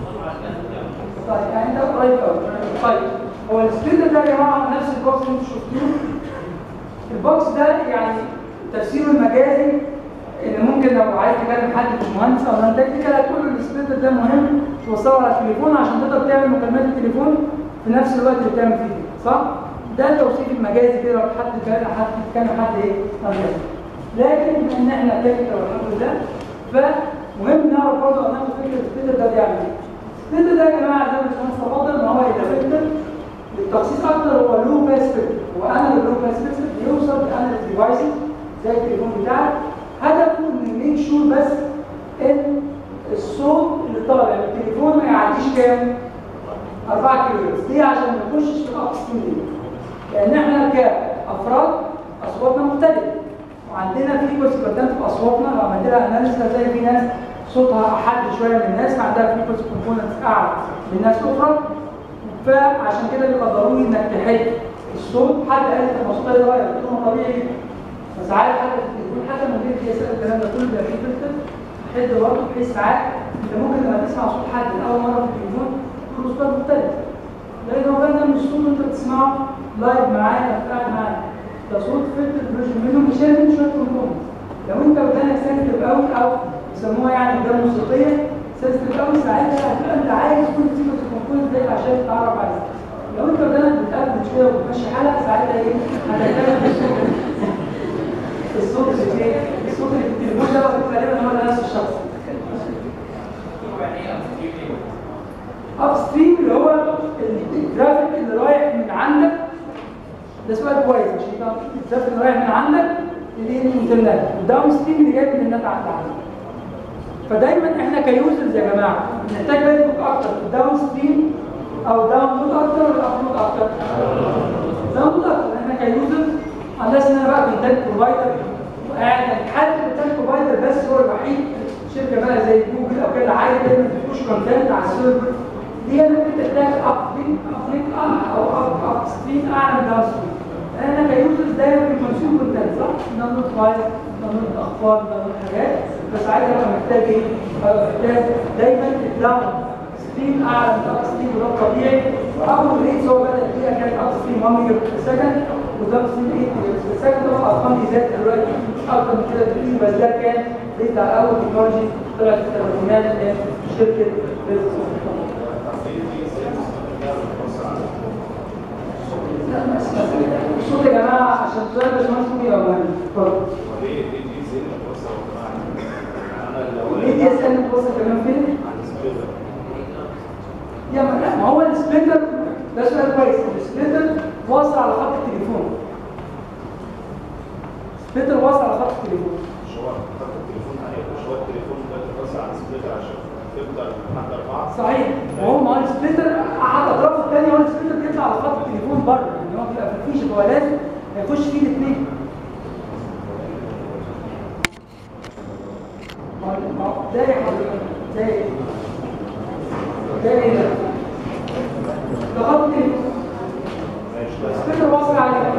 طيب يعني انت قريب قوي طيب هو السبليتر ده يا جماعه نفس البوكس اللي انتوا شفتوه البوكس ده يعني تفسيره المجازي ان ممكن لو عايز تكلم حد مش مهندس او نون تكنيكال هتقول له السبليتر ده مهم توصله على التليفون عشان تقدر تعمل مكالمات التليفون في نفس الوقت اللي بتعمل فيه صح؟ ده التوصيف المجازي كده لو حد كان حد كان حد ايه؟ مجازي لكن بما ان احنا تكنيكال والحمد لله فمهم نعرف برضه او ناخد فكره السبليتر ده بيعمل ايه؟ السبليتر ده يا جماعه زي ما الباشمهندس تفضل ان هو يبقى فلتر التخصيص اكتر هو لو باس فلتر وانا اللو باس فلتر بيوصل لانا ديفايسز زي التليفون بتاعك هدفه انه ميك شور بس ان الصوت اللي طالع من التليفون ما يعديش كام 4 كيلو هرتز ليه عشان ما نخشش في الاقصى دي لان احنا كافراد اصواتنا مختلفه وعندنا في كونسيكونتات في اصواتنا لو عملت لها اناليسيس هتلاقي في ناس صوتها احد شويه من الناس عندها في كومبوننتس اعلى من ناس اخرى فعشان كده بيبقى ضروري انك تحد الصوت حد قال لك ما صوتها يتغير قلت له ما طبيعي جدا فساعات حتى في التليفون حتى من غير قياس الكلام ده كله بيبقى فيه فلتر حد برضه بحيث ساعات انت ممكن لما تسمع صوت حد لاول مره في التليفون تكون صوتها مختلف لان هو فعلا مش صوت انت بتسمعه لايف معاه او قاعد معاه ده صوت فلتر فيرجن منه وشايل منه شويه كومبوننتس لو انت ودانك سنسيتيف قوي او بيسموها يعني ده موسيقيه سنسيتيف قوي ساعتها هتبقى انت عايز كل سيكونس كومبوننت ده عشان تعرف عليه لو انت ودانك بتقفل شويه وبتمشي حالك ساعتها ايه هتتكلم بالصوت الصوت اللي ايه الصوت اللي في التليفون ده غالبا هو ده نفس الشخص اب ستريم اللي هو الترافيك اللي رايح من عندك ده سؤال كويس عشان يبقى الترافيك اللي رايح من عندك للانترنت والداون ستريم اللي جاي من النت عند عندك فدايما احنا كيوزرز يا جماعه بنحتاج فيسبوك اكتر في الداون ستريم او داونلود اكتر ولا ابلود اكتر؟ داونلود اكتر احنا كيوزرز unless ان انا بقى كونتنت بروفايدر وقاعد حد كونتنت بروفايدر بس هو الوحيد شركه بقى زي جوجل او كده عايز دايما تخش كونتنت على السيرفر دي ممكن تحتاج اب لينك اب لينك اب او اب اب ستريم اعلى من داون ستريم احنا كيوزرز دايما بنكونسيوم كونتنت صح؟ داونلود فايل داونلود اخبار داونلود حاجات بس عايز ابقى محتاج ايه؟ ابقى محتاج دايما الداون ستريم اعلى من اب ستريم وده طبيعي واول ريتس هو بدا فيها كان اب ستريم 1 ميجا بير سكند وده ستريم 8 ميجا بير سكند طبعا ارقام دي زادت دلوقتي اكتر من كده بكتير بس ده كان ريت على اول تكنولوجي طلعت في الثلاثينات من شركه بيزنس الصوت يا جماعه عشان السؤال بس ما اسمه يبقى مهم اتفضل ليه دي اس ان بتوصل كمان فين؟ يا ما لا ما هو السبليتر ده سؤال كويس السبليتر واصل على خط التليفون السبليتر واصل على خط التليفون مش هو خط التليفون عليه مش هو التليفون ده بيتوصل على السبليتر عشان تفضل لحد أربعة صحيح وهو ما هو السبليتر احد اطرافه الثانيه هو السبليتر بيطلع على خط التليفون بره يعني هو بيبقى في الفيش هو لازم هيخش فيه الاثنين ده يا حضرتك ده ايه؟ ده ايه ده؟ ده خط التليفون السبليتر واصل عليه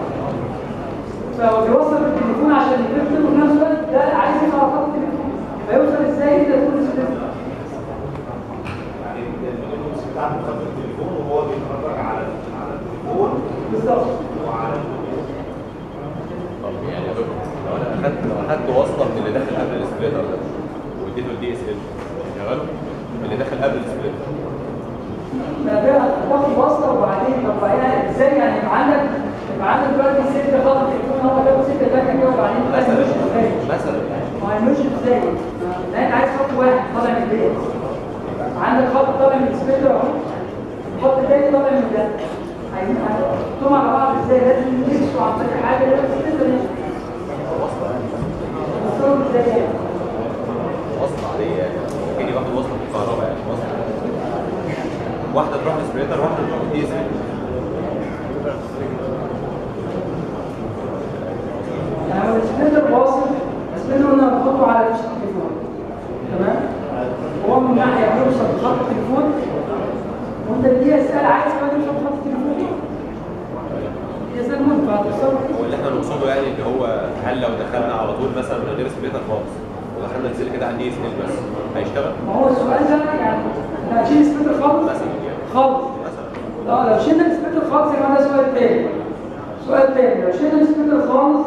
فهو بيوصل بالتليفون عشان يفصل وفي نفس الوقت ده عايز يطلع على خط التليفون هيوصل ازاي انت تكون سبليتر يعني الفيديوز بتاعته خط التليفون وهو بيتفرج على على التليفون بالظبط وعلى الفيديو. طب يعني يا دكتور لو انا اخدت لو اخدت وصله من اللي داخل قبل السبليتر ده واديته الدي اس ال شغاله اللي داخل قبل السبليتر ده تاخد وصله وبعدين طب بعدين ازاي يعني يبقى عندك يبقى عندك دلوقتي سلك خط التليفون هو ده سلك ثانيه كده وبعدين بقى مثلا يمشي ازاي؟ مثلا ما هيمشي ازاي؟ لا انت عايز خط واحد طالع من البيت عندك خط طالع من السبيكر اهو خط تاني طالع من ده عايزين هنحطهم على بعض ازاي؟ لازم يمشوا عن طريق حاجه لازم السبيكر يمشي وصلهم ازاي يعني؟ وصل عليه يعني كاني واخد وصله في الكهرباء يعني وصل واحده تروح للسبليتر واحده تروح للدي اس ال يعني هو السبيكر واصل السبيكر قلنا بنحطه على فيش التليفون تمام هو من ناحيه بيوصل بخط التليفون وانت الدي اس ال عايز كمان يوصل بخط التليفون دي اس ال مهم فهتوصله هو اللي احنا نقصده يعني اللي هو هل لو دخلنا على طول مثلا من غير سبليتر خالص ودخلنا نزل كده على الدي اس ال بس هيشتغل؟ ما هو السؤال ده يعني احنا اه لو شلنا السبيكر خالص يبقى ده سؤال تاني سؤال تاني لو شلنا السبيكر خالص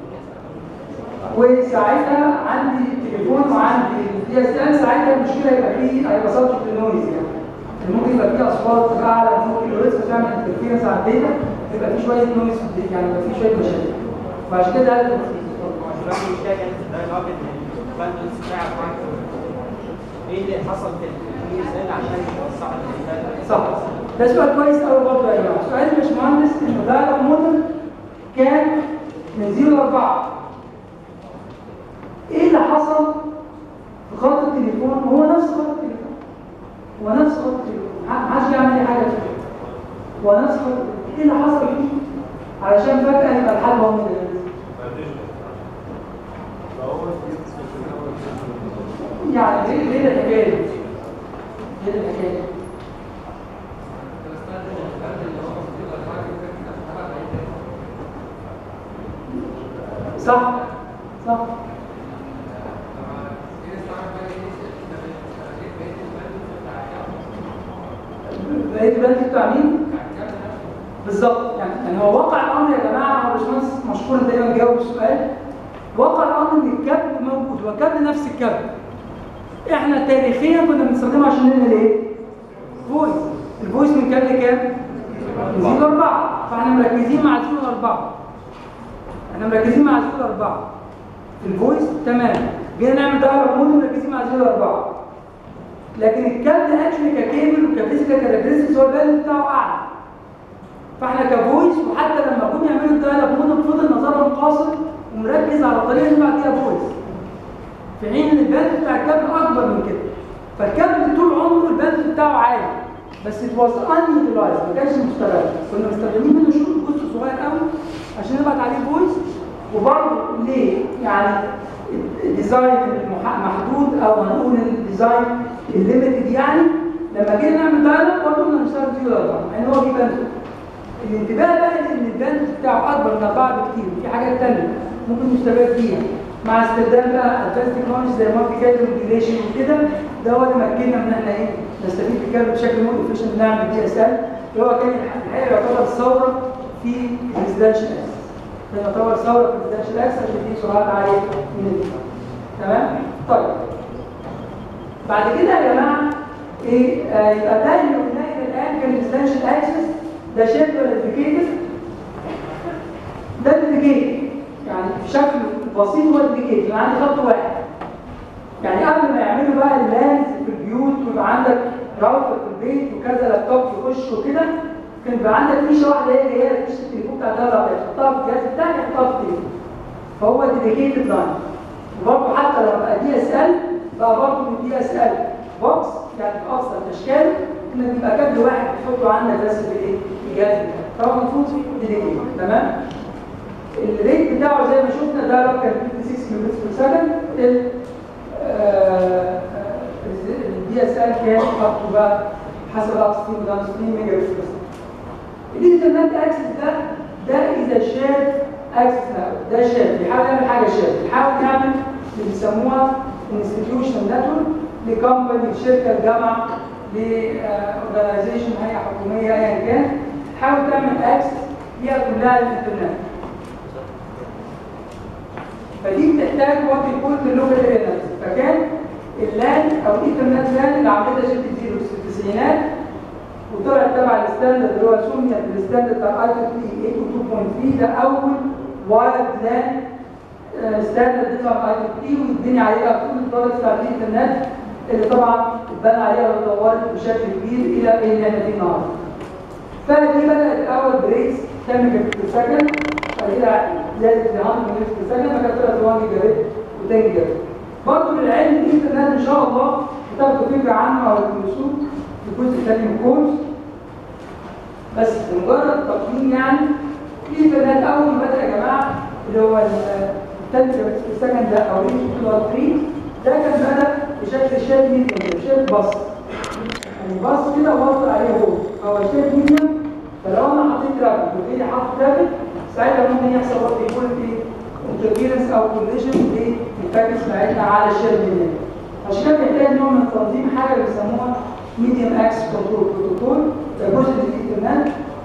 وساعتها عندي تليفون وعندي دي اس ال ساعتها المشكله يبقى فيه هيبقى سبجكت نويز يعني ممكن يبقى فيه اصوات تبقى اعلى ممكن الريسك تعمل انترفيرنس على الداتا يبقى فيه شويه نويز في الداتا يعني يبقى فيه شويه مشاكل فعشان كده قال الراجل مش لاقي ده الراجل البندلز بتاع ايه اللي حصل في البي اس ال عشان يوسع الانتاج صح ده سؤال كويس قوي برضه يا جماعه سؤال الباشمهندس انه ده الموديل كان من 0 ل 4 ايه اللي حصل في خط التليفون وهو نفس خط التليفون هو نفس خط التليفون ما حدش يعمل اي حاجه فيه هو نفس خط التليفون. ايه اللي حصل فيه علشان فجاه يبقى الحل هو من يعني ليه ليه الحكايه دي؟ ليه الحكايه دي؟ صح صح بقيت البنك بتاع مين؟ بالظبط يعني يعني هو واقع الامر يا جماعه هو باشمهندس مشكور دايما جاوب السؤال واقع الامر ان الكابل موجود هو الكابل نفس الكابل احنا تاريخيا كنا بنستخدمه عشان نعمل ايه؟ فويس الفويس من كام لكام؟ من 0 ل 4 فاحنا مركزين مع 0 ل 4 احنا مركزين مع 0 ل 4 في الفويس تمام جينا نعمل دايركت مود مركزين مع 0 ل 4 لكن الكابل اكشلي ككيبل وكفيزيكال كاركترستكس هو البال بتاعه اعلى فاحنا كفويس وحتى لما جم يعملوا الدايركت مود فضل نظرهم قاصر ومركز على الطريقه اللي بعد كده فويس في حين ان الباند بتاع الكابل اكبر من كده فالكابل طول عمره الباند بتاعه عالي بس it was unutilized ما كانش مستغل كنا مستخدمين منه شغل جزء صغير قوي عشان نبعت عليه فويس وبرضه ليه يعني الديزاين المح- محدود او هنقول الديزاين الليمتد يعني لما جينا نعمل دايلوج برضه كنا بنشتغل فيه ولا يعني هو في باند الانتباه بقى ان الباند بتاعه اكبر من اربعه بكتير في حاجات ثانيه ممكن نستفاد بيها مع استخدام بقى ادفانس تكنولوجي زي مالتي كابل موديليشن وكده ده هو اللي مكننا ان احنا ايه نستفيد بالكابل بشكل مور افيشنت نعمل دي اس ال اللي هو كان الحقيقه يعتبر ثوره في الريزدنشال اكسس كان يعتبر ثوره في الريزدنشال اكسس عشان دي سرعات عاليه من الدفاع تمام طيب بعد كده يا جماعه ايه آه يبقى ده اللي قلناه إلى الان كان الريزدنشال اكسس ده شيب ولا ديكيتد ده الديكيتد يعني بشكل بسيط هو الديكيتد يعني عندي خط واحد يعني قبل ما يعملوا بقى اللانز في البيوت ويبقى عندك راوتر في البيت وكذا لابتوب يخش وكده كان بيبقى عندك فيشه واحده هي اللي هي فيشه التليفون بتاع الدوله الابيض تحطها في الجهاز الثاني تحطها في التليفون فهو ديديكيتد لاين وبرضه حتى لو بقى دي اس ال بقى برضه من دي اس ال بوكس يعني في ابسط الاشكال انك يبقى كابل واحد تحطه عندك بس في الايه؟ في الجهاز بتاعك فهو المفروض ديديكيتد تمام؟ الريت بتاعه زي ما شفنا ده لو كان 56 كيلو بير سكند الدي اس ال كان حطه بقى حسب اب ستريم وداون ستريم ميجا بير سكند الايثرنت اكسس ده ده اذا شاف اكسس ده شاف بيحاول يعمل حاجه شاف بيحاول يعمل اللي بيسموها انستتيوشن نتورك لكومباني لشركه لجامعه لاورجنايزيشن هيئه حكوميه ايا كان تحاول تعمل اكسس فيها كلها الانترنت فدي بتحتاج وقت يكون في اللغه الاناليز فكان اللان او الايثرنت لان اللي عملتها شركه زيرو في التسعينات وطلعت تبع الستاندرد اللي هو سمي بالستاندرد بتاع اي 2.3 ده اول وايرد لان ستاندرد يطلع اي 2 والدنيا عليها كل البرودكتس بتاعت الانترنت اللي طبعا اتبنى عليها واتطورت بشكل كبير الى اللي احنا فيه النهارده. فدي بدات الاول بريكس 10 ميجا بت سكند بعد كده زادت ل 100 ميجا بت سكند بعد كده طلعت 1 جيجا بت و10 جيجا بت. برضه للعلم الانترنت ان شاء الله بتاخدوا فكره عنه او تدرسوه في الجزء الثاني من الكورس بس بمجرد تقييم يعني الانترنت اول ما بدا يا جماعه اللي هو الثاني ميجا بت سكند ده او ريتش 3 ده كان بدا بشكل شات ميديم شات بس يعني بص كده ووصل عليه هو هو شايف ميديم فلو انا حطيت ترافيك وغيري حاطط ترافيك ساعتها ممكن يحصل وقت يكون في انترفيرنس او كوليجن للباكج بتاعتنا على الشير ميديم عشان كده بيحتاج نوع من تنظيم حاجه بيسموها ميديم اكس كنترول بروتوكول ده جزء من الانترنت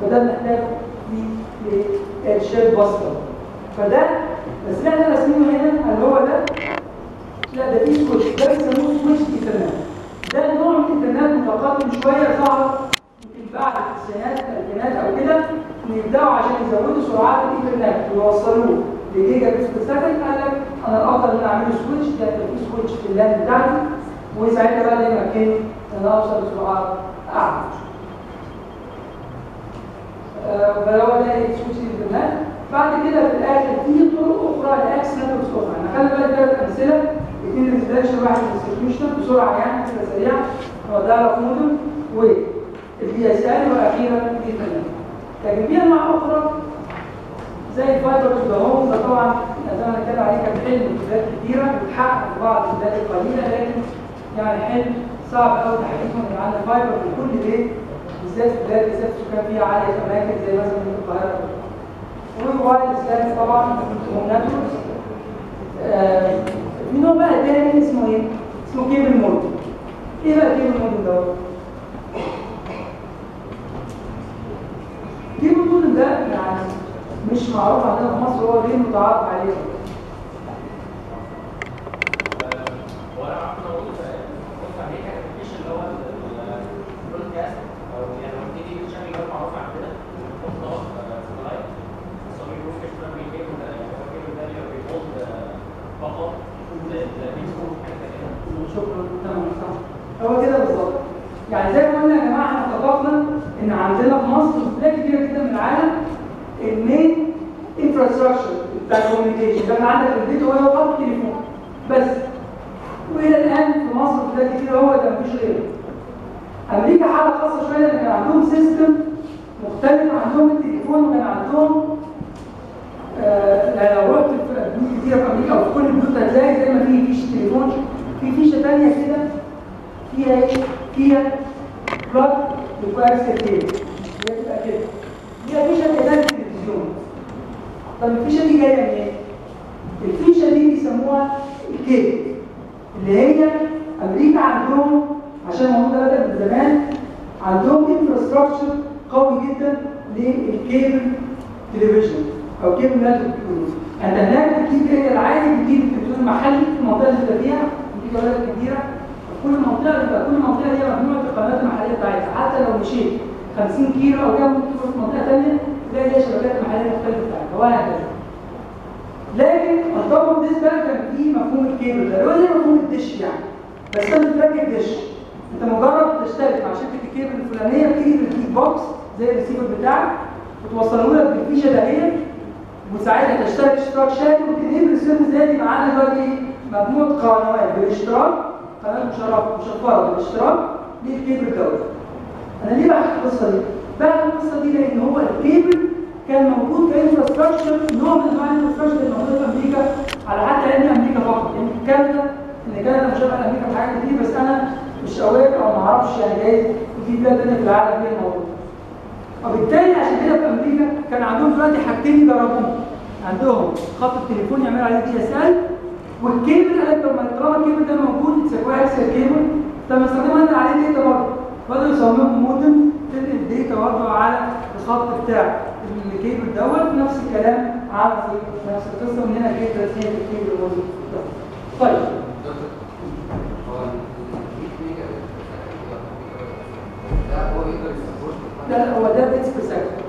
وده بنحتاج في ارشاد بسطه فده بس اللي احنا راسمينه هنا اللي هو ده لا ده في سويتش ده بيسموه سويتش ايثرنت ده نوع من الانترنت متقدم شويه ظهر يمكن بعد التسعينات الالفينات او كده ان يبداوا عشان يزودوا سرعات الانترنت ويوصلوه لجيجا بت في السكند قال لك انا الافضل ان انا اعمله سويتش ده في سويتش في اللان بتاعتي وساعتها بقى ده يمكنني ان انا اوصل لسرعات اعلى آه، فهو ده سويتش الانترنت بعد كده في الاخر في طرق اخرى لاكس نتوركس اخرى انا خلي بالك ثلاث امثله اثنين ريزيدنشال واحد انستتيوشنال بسرعه يعني كده سريعه هو ده رقم مودم والبي اس ال واخيرا الايثرنت لكن في انواع اخرى زي الفايبر تو ذا هوم ده طبعا زي ما اتكلم عليه كان حلم في بلاد كتيره بتحقق في بعض البلاد القليله لكن يعني حلم صعب قوي تحقيقه ان عندنا فايبر في كل بيت بالذات في بلاد بالذات السكان فيها عاليه في اماكن زي مثلا في القاهره والوايرلس لانس طبعا ونتوركس آه، في نوع بقى تاني اسمه ايه؟ اسمه كيبل مود ايه بقى كيبل مود دوت؟ كيبل مود ده يعني مش معروف عندنا في مصر هو غير متعارف عليه وانا عارف انا قلت قلت عليه كان الابلكيشن اللي هو البرودكاست او يعني لما تيجي تشغل جو معروف عندنا تحط ضغط ساتلايت تصميم البرودكاست ده بيجيب يعني هو الكيبل ده اللي بيحط فقط البيتكوين حاجه كده شكرا تمام صح هو كده بالظبط يعني زي ما قلنا يا جماعه احنا اتفقنا ان عندنا في مصر وفي بلاد كتيره جدا من العالم المين انفراستراكشر بتاع الكوميونيكيشن ده عندك في البيت هو خط تليفون بس والى الان في مصر وفي بلاد كتيره هو ده مفيش غيره امريكا حاله خاصه شويه لان كان عندهم سيستم مختلف عندهم التليفون وكان عندهم آه، يعني لو رحت في بيوت كتيره في امريكا او في كل البيوت هتلاقي زي ما في فيشه تليفون في فيشه ثانيه كده فيها ايه؟ فيها بلاج وكوارث كتير هي بتبقى كده فيها فيشه كده التلفزيون طب الفيشه دي جايه منين؟ الفيشه دي بيسموها الكيبل اللي هي امريكا عندهم عشان الموضوع ده بدا من زمان عندهم انفراستراكشر قوي جدا للكيبل تلفزيون او كيبل نتورك تكنولوجي انت هناك بتجيب ايه العادي بتجيب التلفزيون المحلي في المنطقه اللي انت فيها بتجيب بلد كبيره في كل منطقه بيبقى كل منطقه هي مجموعه القنوات المحليه بتاعتها حتى لو مشيت 50 كيلو او كده ممكن تروح في منطقه ثانيه تلاقي ليها شبكات محليه مختلفه بتاعتها وهكذا لكن الطبق ديس بقى كان فيه مفهوم الكيبل ده اللي هو زي مفهوم الدش يعني بس انت بتركب دش انت مجرد تشترك مع شركه الكيبل الفلانيه بتيجي بالكيك بوكس زي الريسيفر بتاعك وتوصله لك بالفيشه دهيت وساعتها تشترك اشتراك شهري وتنقل السيرفيس ده يبقى عندك دلوقتي ايه؟ مجموعه قنوات بالاشتراك قناه مشرفه مشفره بالاشتراك للكيبل دوت انا ليه بحكي القصه دي؟ بحكي القصه دي لان هو الكيبل كان موجود كانفراستراكشر نوع من انواع الانفراستراكشر اللي موجوده في امريكا على حتى علم امريكا فقط يعني كندا ان كندا مشابهه لامريكا في حاجات كتير بس انا مش اوير او ما اعرفش يعني جايز في بلاد ثانيه في العالم فيها الموضوع وبالتالي عشان كده في امريكا كان عندهم دلوقتي حاجتين يجربوهم عندهم خط التليفون يعملوا عليه دي اس ال والكيبل قال لك طب ما طالما الكيبل ده موجود يسموه اكسل كيبل طب ما استخدمها انت عليه داتا برضه بدأوا يصمموا مودم تنقل الداتا برضه على الخط بتاع الكيبل دوت نفس الكلام عامل زي نفس القصه من هنا جاي ترسيم الكيبل الموجود ده. طيب لا لا هو ده بيتس بير سكند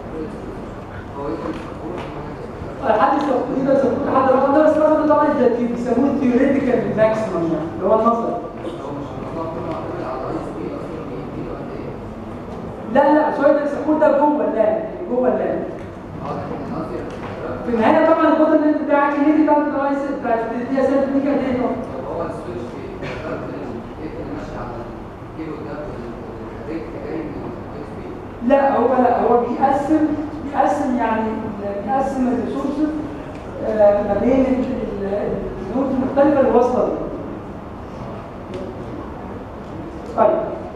لحد السبوت ده سبوت لحد الرقم ده بس الرقم ده طبعا ده بيسموه ثيوريتيكال ماكسيمم يعني اللي هو النظري لا لا سؤال ده السبوت ده جوه اللان جوه اللان في النهايه طبعا القدر اللي انت بتاعك اللي انت بتاعت الرايس بتاعت دي اساس دي كانت ايه طبعا لا هو لا هو بيقسم بيقسم يعني بيقسم الريسورسز ما بين ال- ال- النود المختلفه اللي واصله دي. طيب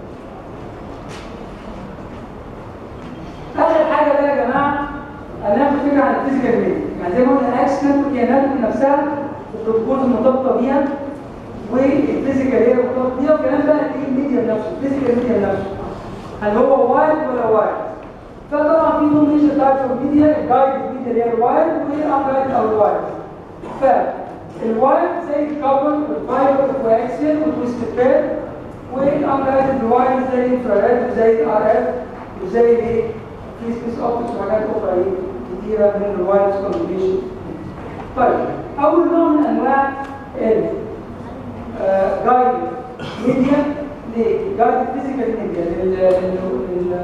اخر حاجه بقى يا جماعه هناخد فكره عن الفيزيكال ميديا يعني زي ما قلنا الاكس نتورك هي نتورك نفسها والبروتوكولز المرتبطه بيها والفيزيكال هي المرتبطه بيها وكمان بقى ايه الميديا نفسه الفيزيكال ميديا نفسه هل هو وايد ولا وايد فطبعا في دول ميجر تايبس اوف ميديا الجايد ميديا اللي هي الواير والابلايد او الواير فالواير زي الكابل والفايبر واكسل والتويست بير والابلايد الواير زي الانفراريد وزي الار اف وزي الايه في سبيس اوبتكس وحاجات اخرى ايه كتيره من الوايرلس كوميونيكيشن طيب اول نوع من انواع ال جايد ميديا ليه؟ جايد فيزيكال ميديا لل لل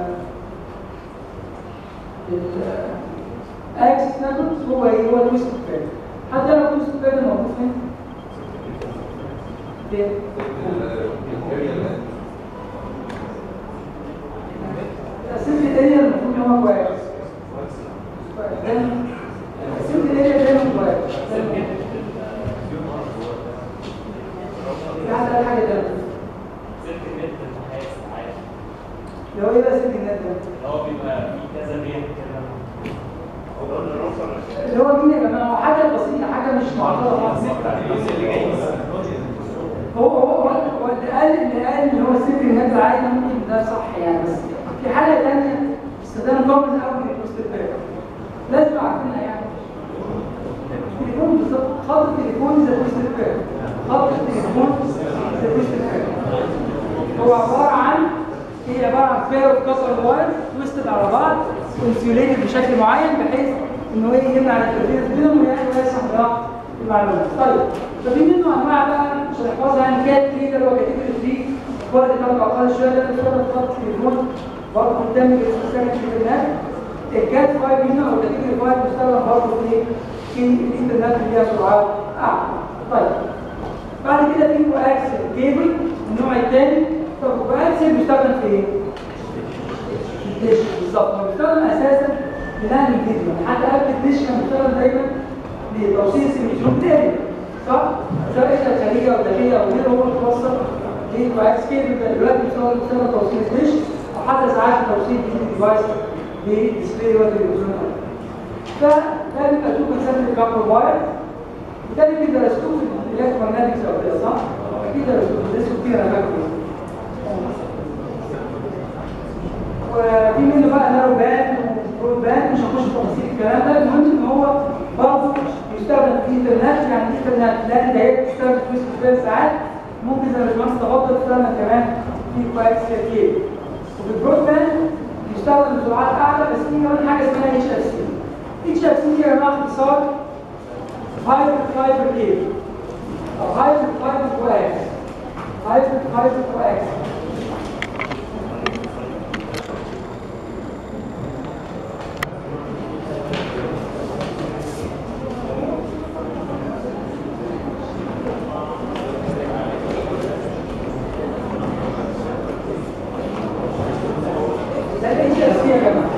الاكسس نتوركس هو ايه؟ هو تويست بير حتى لو تويست بير موجود فين؟ فين؟ السلك الاريا المفروض ان هو كويس السلك الاريا دايما كويس في حد قال حاجه تانيه سلك النت النحاس عادي اللي هو ايه بقى سلك النت ده؟ اللي هو بيبقى فيه كذا ريح كده اللي هو مين يا جماعه؟ هو حاجه بسيطه حاجه مش معقده خالص هو هو هو هو اللي قال اللي قال ان هو سلك النت العادي ده ممكن ده صح يعني بس في حاجه ثانيه استخدام كومن قوي للبوست لازم عارفينها يعني التليفون بالظبط خط التليفون زي بوست خط التليفون زي بوست هو عباره عن هي عباره عن فير اوف كسر واير تويستد على بعض انسيوليتد بشكل معين بحيث ان هو يمنع الانترفيرنس بينهم ويعني ويسمح ضغط المعلومات طيب ففي منه انواع بقى مش هنحفظها يعني كات كده اللي هو كاتيجوري 3 برضه كان اقل شويه ده بيستخدم في خط التليفون برضه قدامي بيستخدم في الانترنت الكات 5 منه او كاتيجوري 5 بيستخدم برضه في في الانترنت اللي فيها سرعات اعلى طيب بعد كده في كواكسل كيبل النوع الثاني طب كواكسل بيستخدم في ايه؟ في الدش بالظبط هو بيستخدم اساسا لنقل الفيديو حتى قبل الدش كان بيستخدم دايما لتوصيل السيميترون تاني صح؟ سواء كانت خارجيه او داخليه او غيره هو بيوصل لكواكس كيبل دلوقتي بيستخدم بيستخدم توصيل الدش او حتى ساعات توصيل ديفايس بديسبلاي ولا تلفزيون فده بيبقى تو كونسنتريك كابل واير وده اللي درستوه في الالكترومagنتكس او كده صح؟ اكيد درستوه درستوه كتير انا فاكره وفي منه بقى نارو باند وبرود باند مش هخش في تفاصيل الكلام ده المهم ان هو برضه يستخدم في الانترنت يعني الانترنت لان ده هي بتستخدم في تويست سبيل ساعات ممكن زي ما الباشمهندس تفضل تستخدم كمان في كواكس كيبل وفي البرود باند يستخدم بسرعات اعلى بس في كمان حاجه اسمها اتش اف سي اتش اف سي دي يا جماعه اختصار هايبر فايبر كيبل او هايبر فايبر كواكس هايبر فايبر كواكس ده الاتش اف سي يا جماعه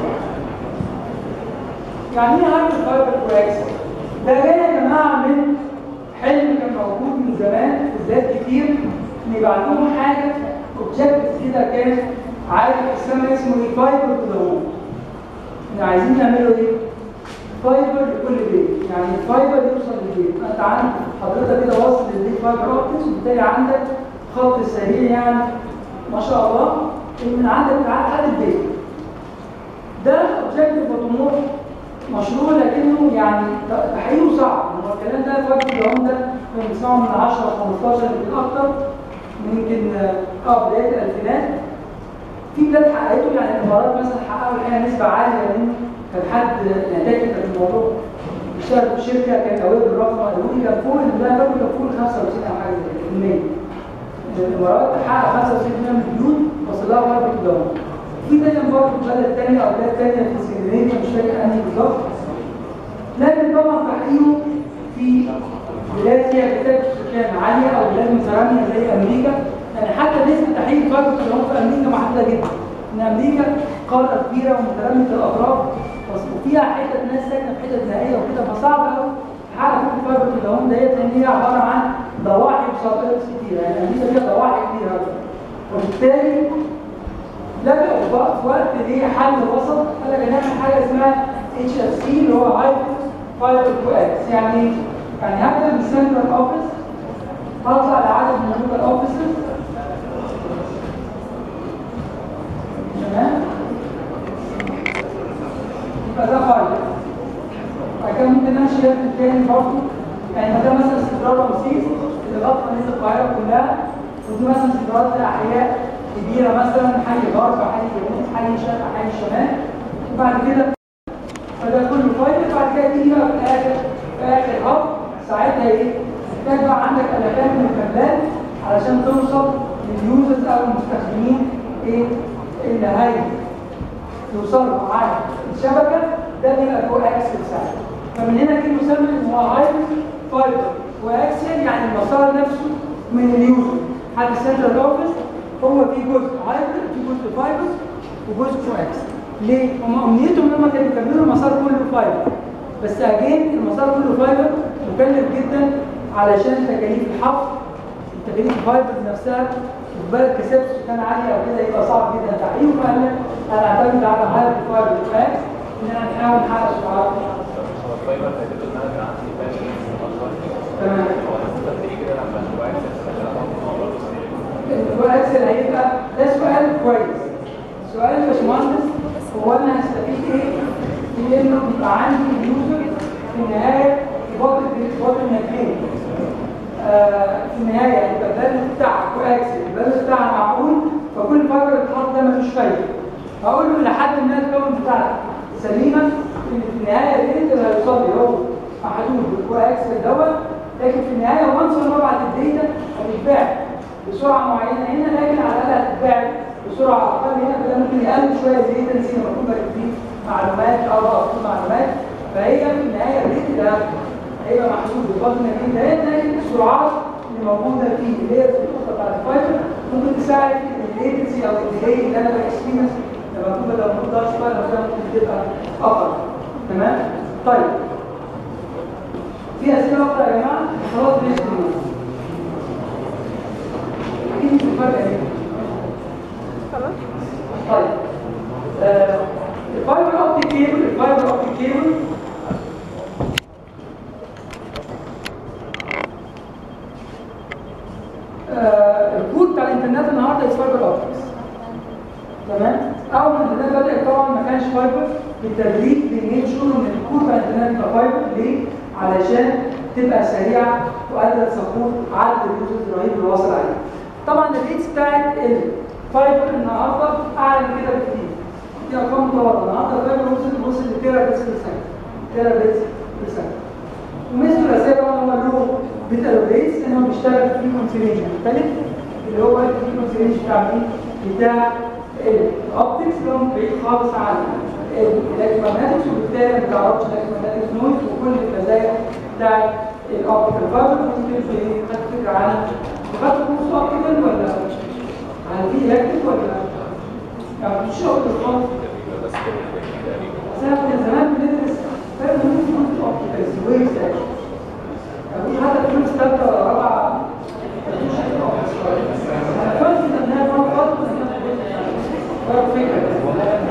يعني ايه هايبر فايبر كواكس ده جاي يا جماعه من حلم كان موجود من زمان بالذات كتير ان يبقى عندهم حاجه اوبجكت كده كان عارف السما اسمه ايه فايبر تو ذا هوم احنا عايزين نعمله ايه؟ فايبر لكل بيت يعني الفايبر يوصل للبيت انت عندك حضرتك كده واصل للبيت فايبر اوبتكس وبالتالي عندك خط سريع يعني ما شاء الله من عندك لحد حد البيت ده اوبجكتيف وطموح مشروع لكنه يعني تحقيقه صعب هو الكلام ده في وقت اليوم ده كنا بنسمعه من 10 15 يمكن اكتر يمكن اه بدايه الالفينات في بلاد حققته يعني الامارات مثلا حققوا الحقيقه نسبه عاليه لان كان حد نتائج في الموضوع بيشتغل في شركه كان قوي بالرقم قالوا لي كان فوق لا كان فوق 95 او حاجه زي كده في المية الامارات حقق 95% من البيوت وصل لها فايبر تو في دايما برضه بلد تانية او بلاد تانية في اسكندنافيا مش فاكر انهي بالظبط لكن طبعا تحقيقه في بلاد فيها كتاب سكان عالية او بلاد مترامية زي امريكا يعني حتى نسبة تحقيق الفرق في امريكا محدودة جدا ان امريكا قارة كبيرة ومترامية الاطراف وفيها حتت ناس ساكنة في حتت نائية وكده فصعب قوي تحقق في الفرق في الهون ديت لان هي عبارة عن ضواحي وشاطئات كتيرة يعني امريكا فيها ضواحي كتيرة وبالتالي لجأوا في وقت ليه حل وسط قال لك هنعمل حاجه اسمها اتش اف سي اللي هو هايبر فايبر كواكس يعني يعني هبدا من سنترال اوفيس هطلع لعدد من اللوكال اوفيسز تمام يبقى ده فايبر بعد كده ممكن امشي ليفل تاني برضه يعني ده مثلا استقرار رمسيس اللي غطى مدينه القاهره كلها ودي مثلا استقرارات احياء كبيره مثلا حي غرب حي جنوب حي شرق حي شمال وبعد كده فده كله فايبر بعد كده تيجي بقى في الاخر في اخر هب ساعتها ايه؟ محتاج بقى عندك الافات من الكابلات علشان توصل لليوزرز او المستخدمين ايه؟ اللي هي يوصلوا على الشبكه ده بيبقى كو اكسل ساعتها فمن هنا جه مسمى ان هو هايبر فايبر واكسل يعني المسار نفسه من اليوزر حد السنترال اوفيس هو في جزء هايبر في جزء فايبر وجزء كو اكسل ليه؟ هم امنيتهم ان هم كانوا يكملوا المسار كله فايبر بس اجين المسار كله فايبر مكلف جدا علشان تكاليف الحفر تكاليف الفايبر نفسها وبالك كسبت كان عالي او كده يبقى صعب جدا تحقيقه فقال لك انا اعتمد على هايبر فايبر فاكس ان انا نحاول نحقق سرعات هو الفايبر فاتته ان انا كان عندي فاهم تمام هو انا استفدت كده لما اشوف عايز واكسل هيبقى ده سؤال كويس سؤال يا باشمهندس هو انا هستفيد ايه في انه يبقى عندي اليوزر في النهايه يبطل يبطل نتين في النهايه يبقى البالانس بتاعك واكسل البالانس بتاعها معقول فكل فايبر اتحط ده مفيش فايده هقول له لحد ما الكون بتاعتك سليمه ان في النهايه الديت اللي هيوصل لي هو محدود بالكواكسل دوت لكن في النهايه وانس ما ابعت الداتا هتتباع بسرعه معينه هنا لكن على الاقل هتتباع بسرعه اقل هنا فده ممكن يقلل شويه الليتنسي لما اكون بكتب معلومات او بكتب معلومات فهي في النهايه الريت ده هيبقى محدود بفضل ان ده لكن السرعات اللي موجوده فيه اللي هي الخطه بتاعت الفايبر ممكن تساعد الليتنسي او الديلي اللي انا باكسبيرينس لما اكون بدل ما اقدرش بقى لما ممكن تبقى اقل تمام طيب في اسئله اخرى يا جماعه خلاص بنسبه اكيد مش الفرق ايه خلاص طيب آه، الفايبر اوبتيك كيبل الفايبر اوبتيك كيبل آه، الكود بتاع الانترنت النهارده از فايبر اوبتكس تمام اول ما الانترنت بدا طبعا ما كانش فايبر بالتدريج بنميك شور ان الكود بتاع الانترنت يبقى فايبر ليه؟ علشان تبقى سريعه وقادره تسبورت عدد اليوزرز الرهيب اللي واصل عليه طبعا الريتس بتاعت الفايبر النهارده اعلى من كده بكتير دي ارقام متواضعه النهارده الفايبر وصل وصل لتيرا بيتس في الثانيه تيرا بيتس في الثانيه ومثل الاسئله طبعا هو له بيتا ريتس ان هو بيشتغل في فريكونسي مختلف اللي هو الفريكونسي رينج بتاع مين؟ بتاع الاوبتكس اللي هو بعيد خالص عن الالكترومagنتكس وبالتالي ما بتعرفش الالكترومagnetic نويز وكل المزايا بتاع الاوبتيكال فايبر ممكن في خدت فكره عنها خدت كورس اوبتيكال ولا هل في الكتريك ولا يعني مش اوبتيكال خالص بس كده تقريبا بس احنا كنا زمان بندرس فاهم ممكن يكون في اوبتيكال ويفز اكشن مفيش حتى في كورس ثالثه ولا رابعه مفيش حاجه اوبتيكال انا كنت ان هي فرق خالص فرق فكره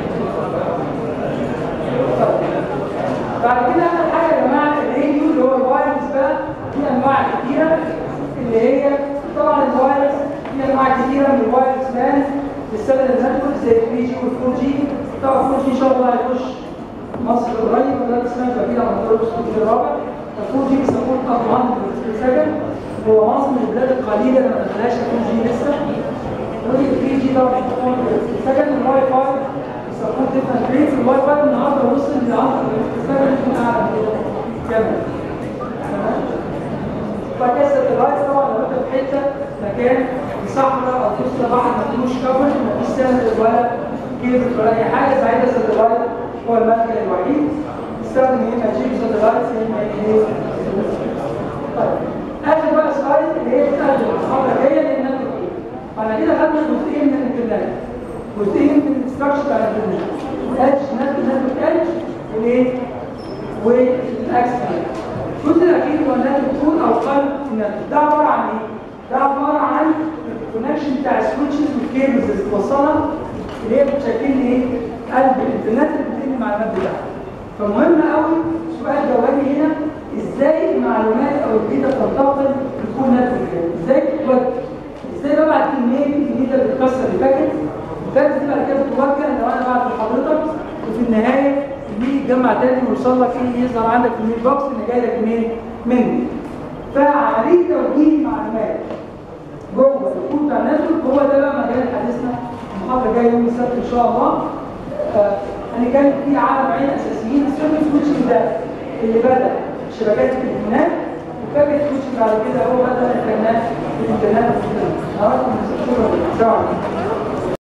بعد كده اخر حاجه يا جماعه الراديو اللي هو الوايرلس بقى في انواع كتيره اللي هي طبعا الوايرلس في انواع كتيره من الوايرلس مان للسبب النتورك زي ال 3 جي وال 4 جي طبعا 4 جي ان شاء الله هيخش مصر قريب وده اسمها كبيره على مدار الاسبوع الرابع ال 4 جي بيسموه اب 1 سكند هو مصر من البلاد القليله اللي ما دخلهاش ال 4 جي لسه وال 3 جي طبعا سكند الواي فاي سبورت ديفرنت ريتس الواي فاي النهارده وصل ل 10 سكند يكون اعلى من كده كمان تمام بعد كده الساتلايت طبعا لو انت في حته مكان في صحراء او في وسط بحر ما فيهوش كفر ما فيش سند ولا كيبل ولا اي حاجه ساعتها الساتلايت هو المركز الوحيد استخدم يا اما جيب ساتلايت يا اما ايه طيب اخر بقى سلايد اللي هي بتاعت المحاضره الجايه لان فانا كده خدنا جزئين من الانترنت جزئين من الاستراكشر بتاع الانترنت الادج نتورك نتورك ادج والايه والاكس الجزء الاخير هو النتورك تول او قلب النتورك ده عباره عن ايه؟ ده عباره عن الكونكشن بتاع السويتشز والكيبلز اللي بتوصلها اللي هي بتشكل لي ايه؟ قلب الانترنت اللي بتنقل المعلومات بتاعتها فمهم قوي سؤال جوابي هنا ازاي المعلومات او الداتا تنتقل لكل نتورك ازاي تتوجه ازاي ببعت كميه الداتا بتكسر الباكت الباكت دي بعد كده بتتوجه لو انا بعت لحضرتك وفي النهايه الميل يتجمع تاني ويوصل لك ايه يظهر عندك في الميل بوكس ان جاي لك منين؟ مني فعمليه توجيه المعلومات جوه الكود بتاع النتورك هو ده بقى مجال حديثنا المحاضره الجايه يوم السبت ان شاء الله آه، هنتكلم فيه على نوعين اساسيين السيرفيس سويتشنج ده اللي بدا شبكات التليفونات وفاكر سويتشنج بعد كده هو بدا الانترنت الانترنت نراكم شكرا